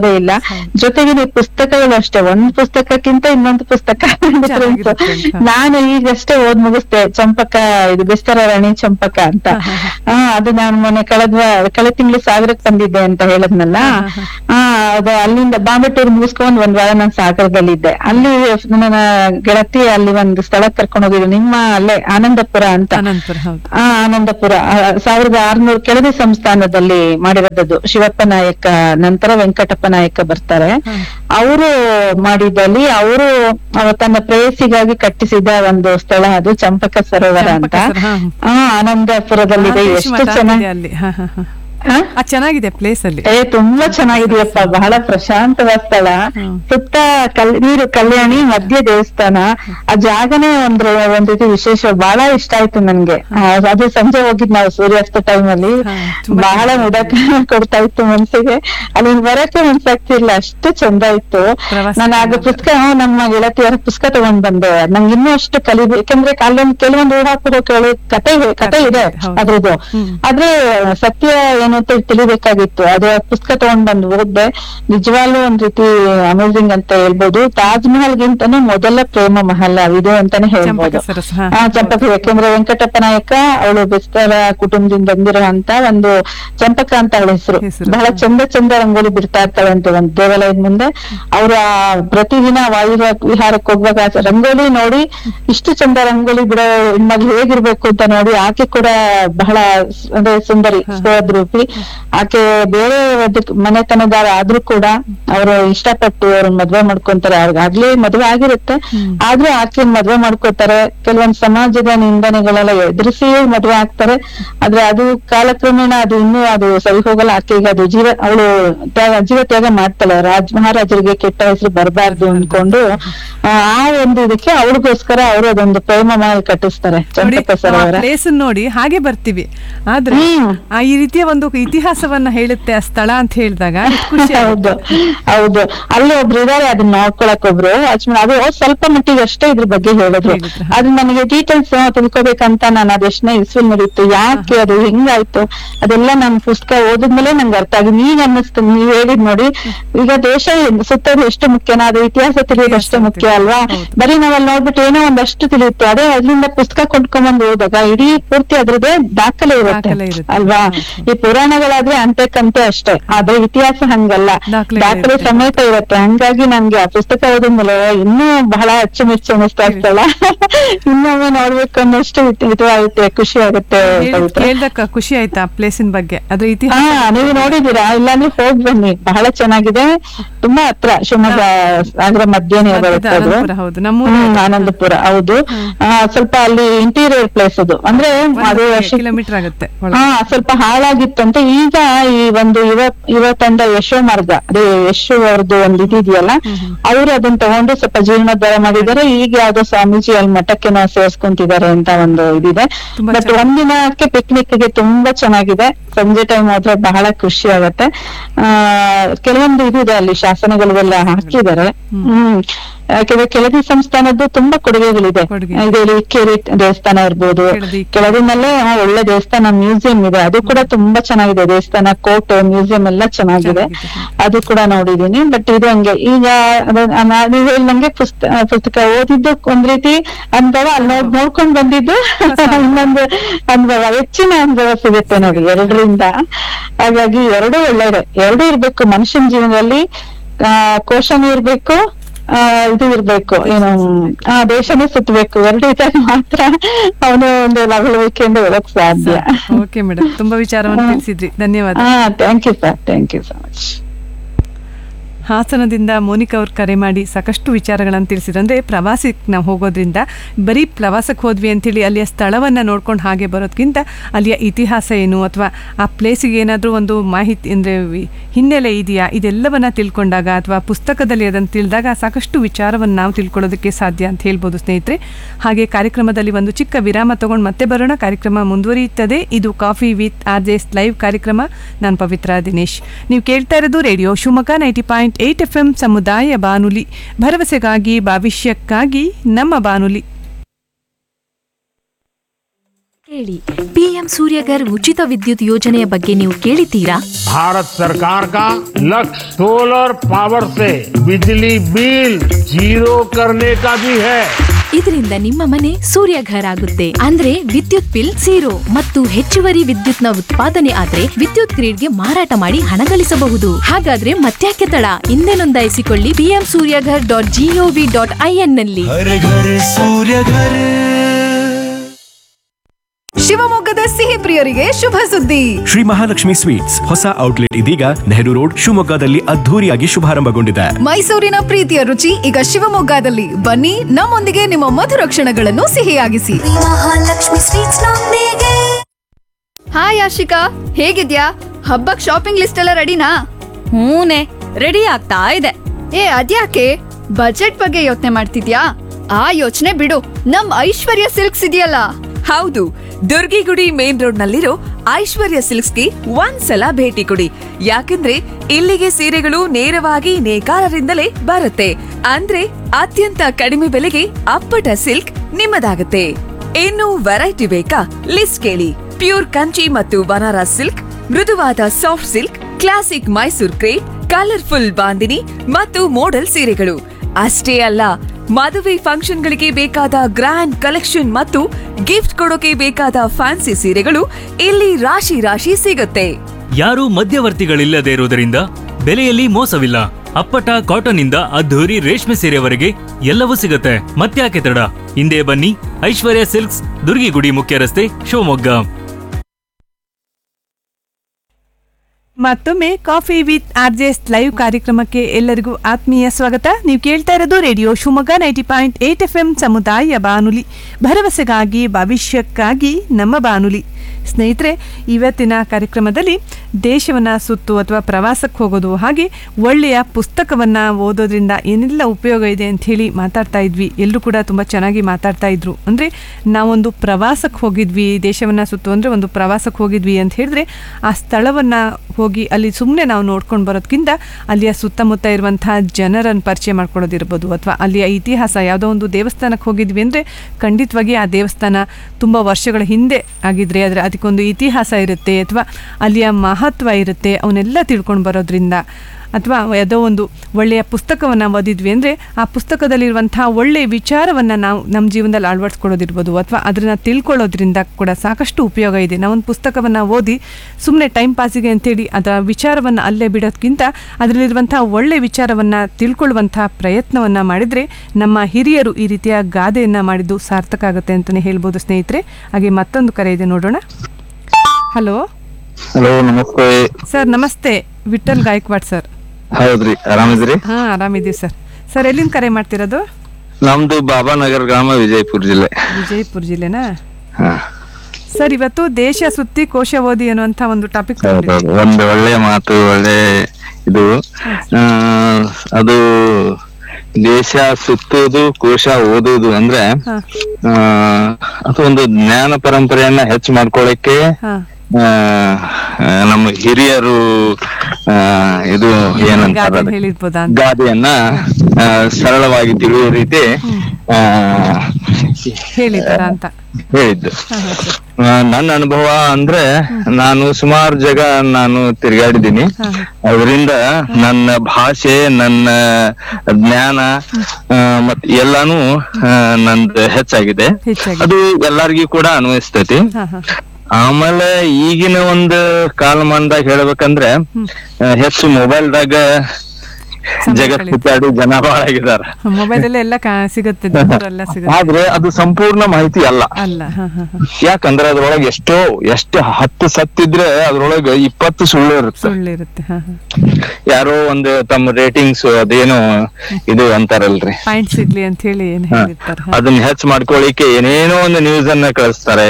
ಸಾಧ್ಯವೇ ಇಲ್ಲ ಜೊತೆಗೆ ಈ ಪುಸ್ತಕಗಳು ಅಷ್ಟೇ ಒಂದ್ ಪುಸ್ತಕಕ್ಕಿಂತ ಇನ್ನೊಂದು ಪುಸ್ತಕ difference. ಚೆನ್ನಾಗಿರುತ್ತೆ. ನಾನು ಈಗಷ್ಟೇ ಓದ್ ಮುಗಿಸ್ದೆ ಚಂಪಕ ಇದು ಬಿಸ್ತರ ರಾಣಿ ಚಂಪಕ ಅಂತ ಹಾ ಅದು ನಾನು ಮೊನ್ನೆ ಕಳೆದ ವಾ- ಕಳೆದ ತಿಂಗಳು ಸಾಗರಕ್ಕೆ ಬಂದಿದ್ದೆ ಅಂತ ಹೇಳದ್ನಲ್ಲ ಹಾ ಅದು ಅಲ್ಲಿಂದ ಬಾಂಬೆ ಟೂರ್ ಮುಗಿಸ್ಕೊಂಡ್ ಒಂದ್ ವಾರ ನಾನು ಸಾಗರದಲ್ಲಿದ್ದೆ ಅಲ್ಲಿ ನನ್ನ ಗೆಳತಿ ಅಲ್ಲಿ ಒಂದು ಸ್ಥಳಕ್ಕೆ ಕರ್ಕೊಂಡು ಹೋಗಿದ್ರು ನಿಮ್ಮ ಅಲ್ಲೇ ಆನಂದಪುರ ಅಂತ ಅನಂತಪುರ ಹೌದು ಆ ಆನಂದಪುರ ಆ, ಸಾವಿರದ ಆರ್ನೂರು ಕೆಳದಿ ಸಂಸ್ಥಾನದಲ್ಲಿ ಮಾಡಿರೋದದ್ದು ಶಿವಪ್ಪ ನಾಯಕ ನಂತರ ವೆಂಕಟಪ್ಪ ನಾಯಕ ಬರ್ತಾರೆ ಅವರು ಮಾಡಿದಲ್ಲಿ ಅವರು ತನ್ನ ಪ್ರೇಯಸಿಗಾಗಿ ಕಟ್ಟಿಸಿದ ಒಂದು ಸ್ಥಳ ಅದು ಚಂಪಕ ಸರೋವರ ಅಂತ ಚಂಪಕ ಸರ- ಹಾ. ಆ ಆನಂದಪುರದಲ್ಲಿದೆ ಮಹಾದೇಶ ಎಷ್ಟು ಮಠ ಇದೆ ಚೆನ್ನಾಗಿ ಅಲ್ಲಿ ಹಾ ಹಾ ಹಾ ಹಾ? ಆ ಚೆನ್ನಾಗಿದೆ ಪ್ಲೇಸ್ ಅಲ್ಲಿ ಏ ತುಂಬಾ ಚೆನ್ನಾಗಿದೆಯಪ್ಪ ಬಹಳ ಪ್ರಶಾಂತವಾದ ಸ್ಥಳ ಸುತ್ತ ಕಲ್ ನೀರು ಕಲ್ಯಾಣಿ ಮಧ್ಯ ದೇವಸ್ಥಾನ ಆ ಜಾಗನೇ ಒಂದ್ರ ಒಂದ್ ರೀತಿ ವಿಶೇಷ ಬಹಳ ಇಷ್ಟ ಆಯ್ತು ನನ್ಗೆ ಆ, ಅದು ಸಂಜೆ ಹೋಗಿದ್ ನಾವು ಸೂರ್ಯಾಸ್ತ ಟೈಮ್ ಅಲ್ಲಿ ಹಾ, ತುಂಬಾ ಬಹಳ ಮುದಕ ಕೊಡ್ತಾ ಇತ್ತು ಮನ್ಸಿಗೆ ಅಲ್ಲಿ ಬರಕ್ಕೆ ಮನ್ಸಾಗ್ತಿರ್ಲಿಲ್ಲ ಅಷ್ಟು ಚಂದ ಇತ್ತು ಪ್ರವಾಸ ನಾನು ಆಗ ಪುಸ್ತಕ ಹ್ಮ್, ನಮ್ಮ ಗೆಳತಿಯರ ಪುಸ್ತಕ ತಗೊಂಡ್ ಬಂದೆ ನಂಗೆ ಇನ್ನೂ ಅಷ್ಟು ಕಲಿಬೇಕು ಯಾಕಂದ್ರೆ ಅಲ್ಲೊಂದು ಕೆಲವೊಂದು ಊಹಾಪುರ ಕೇಳಿ ಕತೆ ಕತೆ ಇದೆ ಹೌದು. ಅದ್ರದ್ದು ಆದ್ರೆ ಸತ್ಯ ಏನು ಅಂತ ತಿಳಿಬೇಕಾಗಿತ್ತು ಅದು ಆ ಪುಸ್ತಕ ತಗೊಂಡ್ ಬಂದು ಓದ್ದೆ ನಿಜವಾಗ್ಲೂ ಒಂದ್ ರೀತಿ ಅಮೇಸಿಂಗ್ ಅಂತ ಹೇಳ್ಬೋದು ತಾಜ್ ಮಹಲ್ ಗಿಂತನೂ ಮೊದಲ ಪ್ರೇಮ ಮಹಲ್ ಇದು ಅಂತಾನೆ ಹೇಳ್ಬೋದು ಚಂಪಕ ಸರಸ್, ಹಾ. ಆ ಚಂಪಕ ಯಾಕಂದ್ರೆ ವೆಂಕಟಪ್ಪ ನಾಯಕ ಅವಳು ಬೆಸ್ತರ ಕುಟುಂಬದಿಂದ ಬಂದಿರೋ ಅಂತ ಒಂದು ಚಂಪಕ ಅಂತ ಅವಳ ಹೆಸರು ಹೆಸರು. ಬಹಳ ಚಂದ ಚಂದ ರಂಗೋಲಿ ಬಿಡ್ತಾ ಇರ್ತಾಳೆ ಅಂತ ಒಂದ್ ದೇವಾಲಯದ ಮುಂದೆ ಅವ್ರ ಪ್ರತಿದಿನ ವಾಯು ವಿಹಾರಕ್ಕೆ ಹೋಗುವಾಗ ಆ ರಂಗೋಲಿ ನೋಡಿ ಇಷ್ಟು ಚಂದ ರಂಗೋಲಿ ಬಿಡೋ ಹೆಣ್ಮಗ್ಳು ಹೇಗಿರ್ಬೇಕು ಅಂತ ನೋಡಿ ಆಕೆ ಕೂಡ ಬಹಳ ಸ್- ಅಂದ್ರೆ ಸುಂದರಿ ರೂಪಿ ಆಕೆ ಬೇರೆ ಅದಕ್ ಮನೆತನದಾರ ಆದ್ರೂ ಕೂಡ ಅವರು ಇಷ್ಟಪಟ್ಟು ಅವ್ರ ಮದ್ವೆ ಮಾಡ್ಕೊಂತಾರೆ ಅವ್ರಿಗಾಗ್ಲೇ ಮದ್ವೆ ಆಗಿರುತ್ತೆ ಆದ್ರೂ ಆಕೆ ಮದ್ವೆ ಮಾಡ್ಕೋತಾರೆ ಕೆಲವೊಂದ್ ಸಮಾಜದ ನಿಂದನೆಗಳೆಲ್ಲ ಎದುರಿಸಿ ಮದ್ವೆ ಆಗ್ತಾರೆ ಆದ್ರೆ ಅದು ಕಾಲಕ್ರಮೇಣ ಅದು ಇನ್ನೂ ಅದು ಸರಿ ಹೋಗಲ್ಲ ಆಕೆಗೆ ಅದು ಜೀವ ಅವಳು ತ್ಯಾಗ ಜೀವ ತ್ಯಾಗ ಮಾಡ್ತಾಳೆ ರಾಜ್ ಮಹಾರಾಜರಿಗೆ ಕೆಟ್ಟ ಹೆಸರು ಬರಬಾರ್ದು ಅನ್ಕೊಂಡು ಆ ಆ ಒಂದು ಇದಕ್ಕೆ ಅವಳಿಗೋಸ್ಕರ ಅವರು ಅದೊಂದು ಪ್ರೇಮ ಮಹಲ್ ಕಟ್ಟಿಸ್ತಾರೆ ನೋಡಿ ಚಂಪಕ ಸರೋವರ ಪ್ಲೇಸ್ ನೋಡಿ ಹಾಗೆ ಬರ್ತೀವಿ ಆದ್ರೆ ಹ್ಮ್. ಆ ಈ ರೀತಿಯ ಒಂದು ಇತಿಹಾಸವನ್ನ ಹೇಳುತ್ತೆ ಆ ಸ್ಥಳ ಅಂತ ಹೇಳಿದಾಗ ಖುಷಿ ಹೌದು ಹೌದು ಅಲ್ಲಿ ಒಬ್ರು ಇದಾರೆ ಅದನ್ನ ನೋಡ್ಕೊಳಕ್ ಒಬ್ರು ವಾಚ್ಮನ್ ಅದು ಸ್ವಲ್ಪ ಮಟ್ಟಿಗೆ ಅಷ್ಟೇ ಇದ್ರ ಬಗ್ಗೆ ಹೇಳಿದ್ರು ಹೇಳಿದ್ರು, ಅದು ನನಗೆ ಡೀಟೇಲ್ಸ್ ತಿಳ್ಕೊಬೇಕಂತ ನಾನು ಅದೆಷ್ಟನೇ ಇಸ್ವಿಲ್ ನಡೀತು ಯಾಕೆ ಅದು ಹೆಂಗಾಯ್ತು ಅದೆಲ್ಲ ನಮ್ ಪುಸ್ತಕ ಓದಿದ್ಮೇಲೆ ನಂಗೆ ಅರ್ಥ ಆಗಿದೆ ಈಗ ಅನ್ನಿಸ್ತು ನೀವ್ ಹೇಳಿದ್ ನೋಡಿ ಈಗ ದೇಶ ಸುತ್ತೋದು ಎಷ್ಟು ಮುಖ್ಯನಾ ಅದು ಇತಿಹಾಸ ತಿಳಿಯೋದು ಅಷ್ಟೇ ಮುಖ್ಯ ಅಲ್ವಾ ಬರೀ ನಾವಲ್ಲಿ ನೋಡ್ಬಿಟ್ಟು ಏನೋ ಒಂದಷ್ಟು ತಿಳಿಯುತ್ತೆ ಅದೇ ಅದ್ರಿಂದ ಪುಸ್ತಕ ಕೊಂಡ್ಕೊಂಡ್ಬಂದು ಓದಾಗ ಇಡೀ ಪೂರ್ತಿ ಅದ್ರದ್ದೇ ದಾಖಲೆ ಇರುತ್ತೆ ದಾಖಲೆ ಇರುತ್ತೆ. ಅಲ್ವಾ ಈ ಪುರಾಣಗಳಾದ್ರೆ ಅಂತೆ ಕಂತೆ ಅಷ್ಟೇ ಆದ್ರೆ ಇತಿಹಾಸ ಹಂಗಲ್ಲ ದಾಖಲೆ ದಾಖಲೆ ಇರುತ್ತೆ. ಸಮೇತ ಇರುತ್ತೆ ಹಂಗಾಗಿ ನನ್ಗೆ ಆ ಪುಸ್ತಕ ಓದಿದ್ಮೇಲೆ ಇನ್ನೂ ಬಹಳ ಅಚ್ಚುಮೆಚ್ಚು ಅನ್ನಿಸ್ತಾ ಇರ್ತಲ್ಲ ಇನ್ನೊಮ್ಮೆ ನೋಡ್ಬೇಕು ಅನ್ನೋಷ್ಟು ಇದಾಗುತ್ತೆ ಖುಷಿ ಆಗುತ್ತೆ ಪವಿತ್ರ ಕೇಳ್ದಕ್ಕ ಖುಷಿ ಆಯ್ತಾ ಪ್ಲೇಸಿನ ಬಗ್ಗೆ ಅದ್ರ ಹಾ ಇತಿಹಾಸ ನೀವು ನೋಡಿದೀರಾ ಇಲ್ಲಾಂದ್ರೆ ಹೋಗ್ ಬನ್ನಿ ಬಹಳ ಚೆನ್ನಾಗಿದೆ ತುಂಬಾ ಹತ್ರ ಶಿವಮೊಗ್ಗ ಸಾಗರ ಮಧ್ಯನೇ ಮಧ್ಯದ ಬರುತ್ತೆ ಅದು ಆನಂದಪುರ ಹೌದು ನಮ್ಮೂರ ಹ್ಮ್ ಆನಂದಪುರ ಹೌದು ಆ, ಸ್ವಲ್ಪ ಅಲ್ಲಿ ಇಂಟೀರಿಯರ್ ಪ್ಲೇಸ್ ಅದು ಅಂದ್ರೆ ಅದು ಶಿ- ಕಿಲೋಮೀಟರ್ ಆಗುತ್ತೆ ಒಳಗೆ. ಹಾ ಸ್ವಲ್ಪ ಹಾಳಾಗಿತ್ತಂತೆ ಈಗ ಈ ಒಂದು ಯುವ ಯುವ ತಂಡ ಯಶೋ ಮಾರ್ಗ ಅದೇ ಯಶು ಅವ್ರದ್ದು ಒಂದು ಇದಿದೆಯಲ್ಲ ಅವರು ಅದನ್ನ ತಗೊಂಡು ಸ್ವಲ್ಪ ಜೀರ್ಣೋದ್ಧಾರ ಮಾಡಿದ್ದಾರೆ ಈಗ ಯಾವ್ದೋ ಸ್ವಾಮೀಜಿ ಅಲ್ಲಿ ಮಠಕ್ಕೆ ನಾವು ಸೇರ್ಸ್ಕೊಂತಿದ್ದಾರೆ ಅಂತ ಒಂದು ಇದಿದೆ ತುಂಬಾ ಬಟ್ ಒಂದಿನಕ್ಕೆ ಪಿಕ್ನಿಕ್ ಗೆ ತುಂಬಾ ಚೆನ್ನಾಗಿದೆ ಸಂಜೆ ಟೈಮ್ ಹೋದ್ರೆ ಬಹಳ ಖುಷಿ ಆಗತ್ತೆ ಆ ಕೆಲವೊಂದು ಇದಿದೆ ಅಲ್ಲಿ ಶಾಸನಗಳಿಗೆಲ್ಲ ಹಾಕಿದ್ದಾರೆ ಹ್ಮ್ ಯಾಕಂದ್ರೆ ಕೆಳದಿ ಸಂಸ್ಥಾನದ್ದು ತುಂಬಾ ಕೊಡುಗೆಗಳಿದೆ ಕೊಡುಗೆ. ಇದು ಇಕ್ಕೇರಿ ದೇವಸ್ಥಾನ ಇರ್ಬೋದು ಕೆಳದಿ. ಕೆಳದಿನಲ್ಲೇ ಆ, ಒಳ್ಳೆ ದೇವಸ್ಥಾನ ಮ್ಯೂಸಿಯಂ ಇದೆ ಅದು ಕೂಡ ತುಂಬಾ ಚೆನ್ನಾಗಿದೆ ದೇವಸ್ಥಾನ ಕೋಟೆ ಮ್ಯೂಸಿಯಂ ಎಲ್ಲ ಚೆನ್ನಾಗಿದೆ ಅದು ಕೂಡ ನೋಡಿದೀನಿ ಬಟ್ ಇದು ಹಂಗೆ ಈಗ ಅದು ನಾ- ನೀವ್ ಹೇಳ್ದಂಗೆ ಪುಸ್ತಕ ಪುಸ್ತಕ ಓದಿದ್ದು ಒಂದ್ ರೀತಿ ಅನುಭವ ಅಲ್ಲಿ ನೋಡ್ ನೋಡ್ಕೊಂಡ್ ಬಂದಿದ್ದು ಇನ್ನೊಂದು ಅನುಭವ ಹೆಚ್ಚಿನ ಅನುಭವ ಸಿಗುತ್ತೆ ನೋಡಿ ಎರಡರಿಂದ ಹಾಗಾಗಿ ಎರಡೂ ಒಳ್ಳೆಯದೆ ಎರಡೂ ಇರ್ಬೇಕು ಮನುಷ್ಯನ ಜೀವನದಲ್ಲಿ ಆ ಕೋಶನೂ ಇರ್ಬೇಕು ಆ ಇದು ಇರ್ಬೇಕು ಏನು ಆ ದೇಶನೇ ಸುತ್ತಬೇಕು ಎರಡು ಇದ್ದಾಗ ಮಾತ್ರ ಅವನು ಒಂದು ಲವಲವಿಕೆಯಿಂದ ಇರಕ್ ಸಾಧ್ಯ ಓಕೆ ಮೇಡಮ್ ತುಂಬಾ ವಿಚಾರವನ್ನು ತಿಳಿಸಿದ್ರಿ ಧನ್ಯವಾದ ಹಾ thank you sir thank you so much ಹಾಸನದಿಂದ ಮೋನಿಕಾ ಅವ್ರು ಕರೆ ಮಾಡಿ ಸಾಕಷ್ಟು ವಿಚಾರಗಳನ್ನು ತಿಳಿಸಿದ್ರು ಅಂದರೆ ಪ್ರವಾಸಕ್ಕೆ ನಾವು ಹೋಗೋದ್ರಿಂದ ಬರೀ ಪ್ರವಾಸಕ್ಕೆ ಹೋದ್ವಿ ಅಂಥೇಳಿ ಅಲ್ಲಿಯ ಸ್ಥಳವನ್ನು ನೋಡ್ಕೊಂಡು ಹಾಗೆ ಬರೋದಕ್ಕಿಂತ ಅಲ್ಲಿಯ ಇತಿಹಾಸ ಏನು ಅಥವಾ ಆ ಪ್ಲೇಸಿಗೆ ಏನಾದರೂ ಒಂದು ಮಾಹಿತಿ ಅಂದರೆ ಹಿನ್ನೆಲೆ ಇದೆಯಾ ಇದೆಲ್ಲವನ್ನು ತಿಳ್ಕೊಂಡಾಗ ಅಥವಾ ಪುಸ್ತಕದಲ್ಲಿ ಅದನ್ನು ತಿಳಿದಾಗ ಸಾಕಷ್ಟು ವಿಚಾರವನ್ನು ನಾವು ತಿಳ್ಕೊಳ್ಳೋದಕ್ಕೆ ಸಾಧ್ಯ ಅಂತ ಹೇಳ್ಬೋದು ಸ್ನೇಹಿತರೆ ಹಾಗೆ ಕಾರ್ಯಕ್ರಮದಲ್ಲಿ ಒಂದು ಚಿಕ್ಕ ವಿರಾಮ ತಗೊಂಡು ಮತ್ತೆ ಬರೋಣ ಕಾರ್ಯಕ್ರಮ ಮುಂದುವರಿಯುತ್ತದೆ ಇದು coffee with R J S live ಕಾರ್ಯಕ್ರಮ ನಾನು ಪವಿತ್ರ ದಿನೇಶ್ ನೀವು ಕೇಳ್ತಾ ಇರೋದು radio Shivamogga ninety point eight F M ಸಮುದಾಯ ಬಾನುಲಿ ಭರವಸೆಗಾಗಿ ಭವಿಷ್ಯಕ್ಕಾಗಿ ನಮ್ಮ ಬಾನುಲಿ ಕೇಳಿ ಪಿಎಂ ಸೂರ್ಯಗರ್ ಉಚಿತ ವಿದ್ಯುತ್ ಯೋಜನೆಯ ಬಗ್ಗೆ ನೀವು ಕೇಳಿದ್ದೀರಾ भारत सरकार का लक्ष्य सोलर पावर से बिजली बिल जीरो करने का भी है ಇದರಿಂದ ನಿಮ್ಮ ಮನೆ ಸೂರ್ಯಘರ್ ಆಗುತ್ತೆ ಅಂದ್ರೆ ವಿದ್ಯುತ್ ಬಿಲ್ ಝೀರೋ ಮತ್ತು ಹೆಚ್ಚುವರಿ ವಿದ್ಯುತ್ನ ಉತ್ಪಾದನೆ ಆದ್ರೆ ವಿದ್ಯುತ್ ಗ್ರಿಡ್ಗೆ ಮಾರಾಟ ಮಾಡಿ ಹಣ ಗಳಿಸಬಹುದು ಹಾಗಾದ್ರೆ ಮತ್ತ್ಯಾಕೆ ತಡ ಹಿಂದೆ ನೋಂದಾಯಿಸಿಕೊಳ್ಳಿ PM Suryaghar dot G O V dot I N ನಲ್ಲಿ ಶಿವಮೊಗ್ಗದ ಸಿಹಿ ಪ್ರಿಯರಿಗೆ ಶುಭ ಸುದ್ದಿ ಶ್ರೀ ಮಹಾಲಕ್ಷ್ಮಿ ಸ್ವೀಟ್ಸ್ ಹೊಸ ಔಟ್ಲೆಟ್ ಇದೀಗ ನೆಹರು ರೋಡ್ ಶಿವಮೊಗ್ಗದಲ್ಲಿ ಅದ್ಧೂರಿಯಾಗಿ ಶುಭಾರಂಭಗೊಂಡಿದೆ ಮೈಸೂರಿನ ಪ್ರೀತಿಯ ರುಚಿ ಈಗ ಶಿವಮೊಗ್ಗದಲ್ಲಿ ಬನ್ನಿ ನಮ್ಮೊಂದಿಗೆ ನಿಮ್ಮ ಮಧುರ ಕ್ಷಣಗಳನ್ನು ಸಿಹಿಯಾಗಿಸಿ ಮಹಾಲಕ್ಷ್ಮಿ ಸ್ವೀಟ್ಸ್ ನೊಂದಿಗೆ ಹಾಯ್ ಆಶಿಕಾ ಹೇಗಿದ್ಯಾ ಹಬ್ಬಕ್ ಶಾಪಿಂಗ್ ಲಿಸ್ಟ್ ಎಲ್ಲ ರೆಡಿನಾ ಹೂನೆ ರೆಡಿ ಆಗ್ತಾ ಇದೆ ಏ ಅದ್ಯಾಕೆ ಬಜೆಟ್ ಬಗ್ಗೆ ಯೋಚನೆ ಮಾಡ್ತಿದ್ಯಾ ಆ ಯೋಚನೆ ಬಿಡು ನಮ್ ಐಶ್ವರ್ಯ ಸಿಲ್ಕ್ಸ್ ಇದೆಯಲ್ಲ ಹೌದು ದುರ್ಗಿಗುಡಿ ಮೇನ್ ರೋಡ್ ನಲ್ಲಿರೋ ಐಶ್ವರ್ಯ ಸಿಲ್ಕ್ಸ್ಗೆ ಒಂದ್ಸಲ ಭೇಟಿ ಕೊಡಿ ಯಾಕಂದ್ರೆ ಇಲ್ಲಿಗೆ ಸೀರೆಗಳು ನೇರವಾಗಿ ನೇಕಾರರಿಂದಲೇ ಬರುತ್ತೆ ಅಂದ್ರೆ ಅತ್ಯಂತ ಕಡಿಮೆ ಬೆಲೆಗೆ ಅಪ್ಪಟ ಸಿಲ್ಕ್ ನಿಮ್ಮದಾಗುತ್ತೆ ಇನ್ನು ವೆರೈಟಿ ಬೇಕಾ ಲಿಸ್ಟ್ ಕೇಳಿ ಪ್ಯೂರ್ ಕಂಚಿ ಮತ್ತು ಬನಾರಸ್ ಸಿಲ್ಕ್ ಮೃದುವಾದ soft silk classic Mysore crepe colourful Bandhini ಮತ್ತು ಮೋಡಲ್ ಸೀರೆಗಳು ಅಷ್ಟೇ ಅಲ್ಲ ಮದುವೆ ಫಂಕ್ಷನ್ಗಳಿಗೆ ಬೇಕಾದ ಗ್ರ್ಯಾಂಡ್ ಕಲೆಕ್ಷನ್ ಮತ್ತು ಗಿಫ್ಟ್ ಕೊಡೋಕೆ ಬೇಕಾದ ಫ್ಯಾನ್ಸಿ ಸೀರೆಗಳು ಇಲ್ಲಿ ರಾಶಿ ರಾಶಿ ಸಿಗುತ್ತೆ ಯಾರೂ ಮಧ್ಯವರ್ತಿಗಳಿಲ್ಲದೆ ಇರುವುದರಿಂದ ಬೆಲೆಯಲ್ಲಿ ಮೋಸವಿಲ್ಲ ಅಪ್ಪಟ ಕಾಟನ್ ಇಂದ ಅದ್ಧೂರಿ ರೇಷ್ಮೆ ಸೀರೆವರೆಗೆ ಎಲ್ಲವೂ ಸಿಗುತ್ತೆ ಮತ್ತ್ಯಾಕೆ ತಡ ಹಿಂದೆ ಬನ್ನಿ ಐಶ್ವರ್ಯ ಸಿಲ್ಕ್ಸ್ ದುರ್ಗಿಗುಡಿ ಮುಖ್ಯ ರಸ್ತೆ ಶಿವಮೊಗ್ಗ ಮತ್ತೊಮ್ಮೆ ಕಾಫಿ ವಿತ್ ಆರ್ಜೆಸ್ ಲೈವ್ ಕಾರ್ಯಕ್ರಮಕ್ಕೆ ಎಲ್ಲರಿಗೂ ಆತ್ಮೀಯ ಸ್ವಾಗತ ನೀವು ಕೇಳ್ತಾ ಇರೋದು radio Shivamogga ninety point eight F M ಸಮುದಾಯ ಬಾನುಲಿ ಭರವಸೆಗಾಗಿ ಭವಿಷ್ಯಕ್ಕಾಗಿ ನಮ್ಮ ಬಾನುಲಿ ಸ್ನೇಹಿತರೆ ಇವತ್ತಿನ ಕಾರ್ಯಕ್ರಮದಲ್ಲಿ ದೇಶವನ್ನು ಸುತ್ತು ಅಥವಾ ಪ್ರವಾಸಕ್ಕೆ ಹೋಗೋದು ಹಾಗೆ ಒಳ್ಳೆಯ ಪುಸ್ತಕವನ್ನು ಓದೋದ್ರಿಂದ ಏನೆಲ್ಲ ಉಪಯೋಗ ಇದೆ ಅಂತ ಹೇಳಿ ಮಾತಾಡ್ತಾ ಇದ್ವಿ ಎಲ್ಲರೂ ಕೂಡ ತುಂಬ ಚೆನ್ನಾಗಿ ಮಾತಾಡ್ತಾ ಇದ್ರು ಅಂದರೆ ನಾವೊಂದು ಪ್ರವಾಸಕ್ಕೆ ಹೋಗಿದ್ವಿ ದೇಶವನ್ನು ಸುತ್ತು ಅಂದರೆ ಒಂದು ಪ್ರವಾಸಕ್ಕೆ ಹೋಗಿದ್ವಿ ಅಂತ ಹೇಳಿದ್ರೆ ಆ ಸ್ಥಳವನ್ನು ಹೋಗಿ ಅಲ್ಲಿ ಸುಮ್ಮನೆ ನಾವು ನೋಡ್ಕೊಂಡು ಬರೋದಕ್ಕಿಂತ ಅಲ್ಲಿಯ ಸುತ್ತಮುತ್ತ ಇರುವಂತಹ ಜನರನ್ನು ಪರಿಚಯ ಮಾಡ್ಕೊಳ್ಳೋದಿರ್ಬೋದು ಅಥವಾ ಅಲ್ಲಿಯ ಇತಿಹಾಸ ಯಾವುದೋ ಒಂದು ದೇವಸ್ಥಾನಕ್ಕೆ ಹೋಗಿದ್ವಿ ಅಂದರೆ ಖಂಡಿತವಾಗಿ ಆ ದೇವಸ್ಥಾನ ತುಂಬ ವರ್ಷಗಳ ಹಿಂದೆ ಆಗಿದ್ರೆ ಆದರೆ ಅದಕ್ಕೊಂದು ಇತಿಹಾಸ ಇರುತ್ತೆ ಅಥವಾ ಅಲ್ಲಿಯ ಮಹತ್ವ ಇರುತ್ತೆ ಅವನ್ನೆಲ್ಲ ತಿಳ್ಕೊಂಡು ಬರೋದ್ರಿಂದ ಅಥವಾ ಯಾವುದೋ ಒಂದು ಒಳ್ಳೆಯ ಪುಸ್ತಕವನ್ನು ಓದಿದ್ವಿ ಅಂದರೆ ಆ ಪುಸ್ತಕದಲ್ಲಿರುವಂಥ ಒಳ್ಳೆಯ ವಿಚಾರವನ್ನು ನಾವು ನಮ್ಮ ಜೀವನದಲ್ಲಿ ಅಳವಡಿಸ್ಕೊಳ್ಳೋದಿರ್ಬೋದು ಅಥವಾ ಅದನ್ನು ತಿಳ್ಕೊಳ್ಳೋದ್ರಿಂದ ಕೂಡ ಸಾಕಷ್ಟು ಉಪಯೋಗ ಇದೆ ನಾವೊಂದು ಪುಸ್ತಕವನ್ನು ಓದಿ ಸುಮ್ಮನೆ ಟೈಮ್ ಪಾಸಿಗೆ ಅಂತೇಳಿ ಅದರ ವಿಚಾರವನ್ನು ಅಲ್ಲೇ ಬಿಡೋದಕ್ಕಿಂತ ಅದರಲ್ಲಿರುವಂಥ ಒಳ್ಳೆಯ ವಿಚಾರವನ್ನು ತಿಳ್ಕೊಳ್ಳುವಂಥ ಪ್ರಯತ್ನವನ್ನು ಮಾಡಿದರೆ ನಮ್ಮ ಹಿರಿಯರು ಈ ರೀತಿಯ ಗಾದೆಯನ್ನು ಮಾಡಿದ್ದು ಸಾರ್ಥಕ ಆಗುತ್ತೆ ಅಂತಲೇ ಹೇಳ್ಬೋದು ಸ್ನೇಹಿತರೆ ಹಾಗೆ ಮತ್ತೊಂದು ಕರೆ ಇದೆ ನೋಡೋಣ ಹಲೋ ಹಲೋ ನಮಸ್ತೆ ಸರ್ ನಮಸ್ತೆ ವಿಠಲ್ ಗಾಯಕ್ವಾಡ್ ಸರ್ ಹೌದ್ರಿ ಆರಾಮಿದ್ರಿ ಹಾ ಆರಾಮಿದ್ದೀವಿ ಸರ್ ಸರ್ ಎಲ್ಲಿಂದ ಕರೆ ಮಾಡ್ತಿರೋದು ನಮ್ದು ಬಾಬಾನಗರ್ ಗ್ರಾಮ ವಿಜಯಪುರ ಜಿಲ್ಲೆ ವಿಜಯಪುರ ಜಿಲ್ಲೆನಾ ಹಾ. ಸರ್ ಇವತ್ತು ದೇಶ ಸುತ್ತಿ ಕೋಶ ಓದಿ ಅನ್ನುವಂಥ ಒಂದು ಟಾಪಿಕ್ ಹೌದೌದು ಒಂದು ಒಳ್ಳೆ ಮಾತು ಒಳ್ಳೆ ಇದು ಆ, ಅದು ದೇಶ ಸುತ್ತೋದು ಕೋಶ ಓದೋದು ಅಂದ್ರೆ ಆ, ಅದು ಒಂದು ಜ್ಞಾನ ಪರಂಪರೆಯನ್ನ ಹೆಚ್ಚು ಮಾಡ್ಕೊಳ್ಳಿಕ್ಕೆ ಹಾ ಆ, ಆ, ನಮ್ಮ ಹಿರಿಯರು ಆ, ಇದು ಏನಂತಾರೆ ಗಾದೆ ಹೇಳಿರ್ಬೋದಾ ಅಂತ ಗಾದೆಯನ್ನ ಆ, ಸರಳವಾಗಿ ತಿಳಿಯುವ ರೀತಿ ಆ, ಹೇಳಿದಾರ ಅಂತ ಹೇಳಿದ್ದು ಹಾ, ಹಾ, ಸರ್. ಆ, ನನ್ನ ಅನುಭವ ಅಂದ್ರೆ ನಾನು ಸುಮಾರು ಜಾಗ ನಾನು ತಿರುಗಾಡಿದ್ದೀನಿ ಅದರಿಂದ ನನ್ನ ಭಾಷೆ ನನ್ನ ಜ್ಞಾನ ಆ, ಮತ್ ಎಲ್ಲಾನು ಆ, ನಂದು ಹೆಚ್ಚಾಗಿದೆ ಹೆಚ್ಚಾಗಿದೆ. ಅದು ಎಲ್ಲಾರ್ಗಿ ಕೂಡ ಅನ್ವಯಿಸ್ತೈತಿ ಹಾ ಹಾ ಆಮೇಲೆ ಈಗಿನ ಒಂದು ಕಾಲಮಾನದಾಗ ಹೇಳ್ಬೇಕಂದ್ರೆ ಆ, ಹೆಚ್ಚು ಮೊಬೈಲ್ದಾಗ ಜಗತ್ ಸುತ್ತಾಡಿ ಜನ ಬಹಳ ಆಗಿದಾರ ಮೊಬೈಲಲ್ಲೇ ಎಲ್ಲ ಕಾ- ಸಿಗುತ್ತೆ ದೂರೆಲ್ಲ ಸಿಗುತ್ತೆ ಆದ್ರೆ ಅದು ಸಂಪೂರ್ಣ ಮಾಹಿತಿ ಅಲ್ಲ ಅಲ್ಲ ಹಾ ಹಾ ಹಾ ಯಾಕಂದ್ರೆ ಅದ್ರೊಳಗೆ ಎಷ್ಟೋ ಎಷ್ಟು ಹತ್ತು ಸತ್ತಿದ್ರೆ ಅದ್ರೊಳಗೆ ಇಪ್ಪತ್ತು ಸುಳ್ಳು ಇರುತ್ತೆ ಸುಳ್ಳಿರುತ್ತೆ ಹಾ ಹಾ ಯಾರೋ ಒಂದು ತಮ್ಮ ರೇಟಿಂಗ್ಸ್ ಅದೇನೋ ಇದು ಅಂತಾರಲ್ರಿ ಪಾಯಿಂಟ್ಸ್ ಇರ್ಲಿ ಅಂತ ಹೇಳಿ ಏನ್ ಹ. ಹೇಳಿರ್ತಾರೆ ಹಾ. ಅದನ್ನ ಹೆಚ್ಚು ಮಾಡ್ಕೊಳ್ಳಿಕ್ಕೆ ಏನೇನೋ ಒಂದು ನ್ಯೂಸ್ ಅನ್ನ ಕಳಿಸ್ತಾರೆ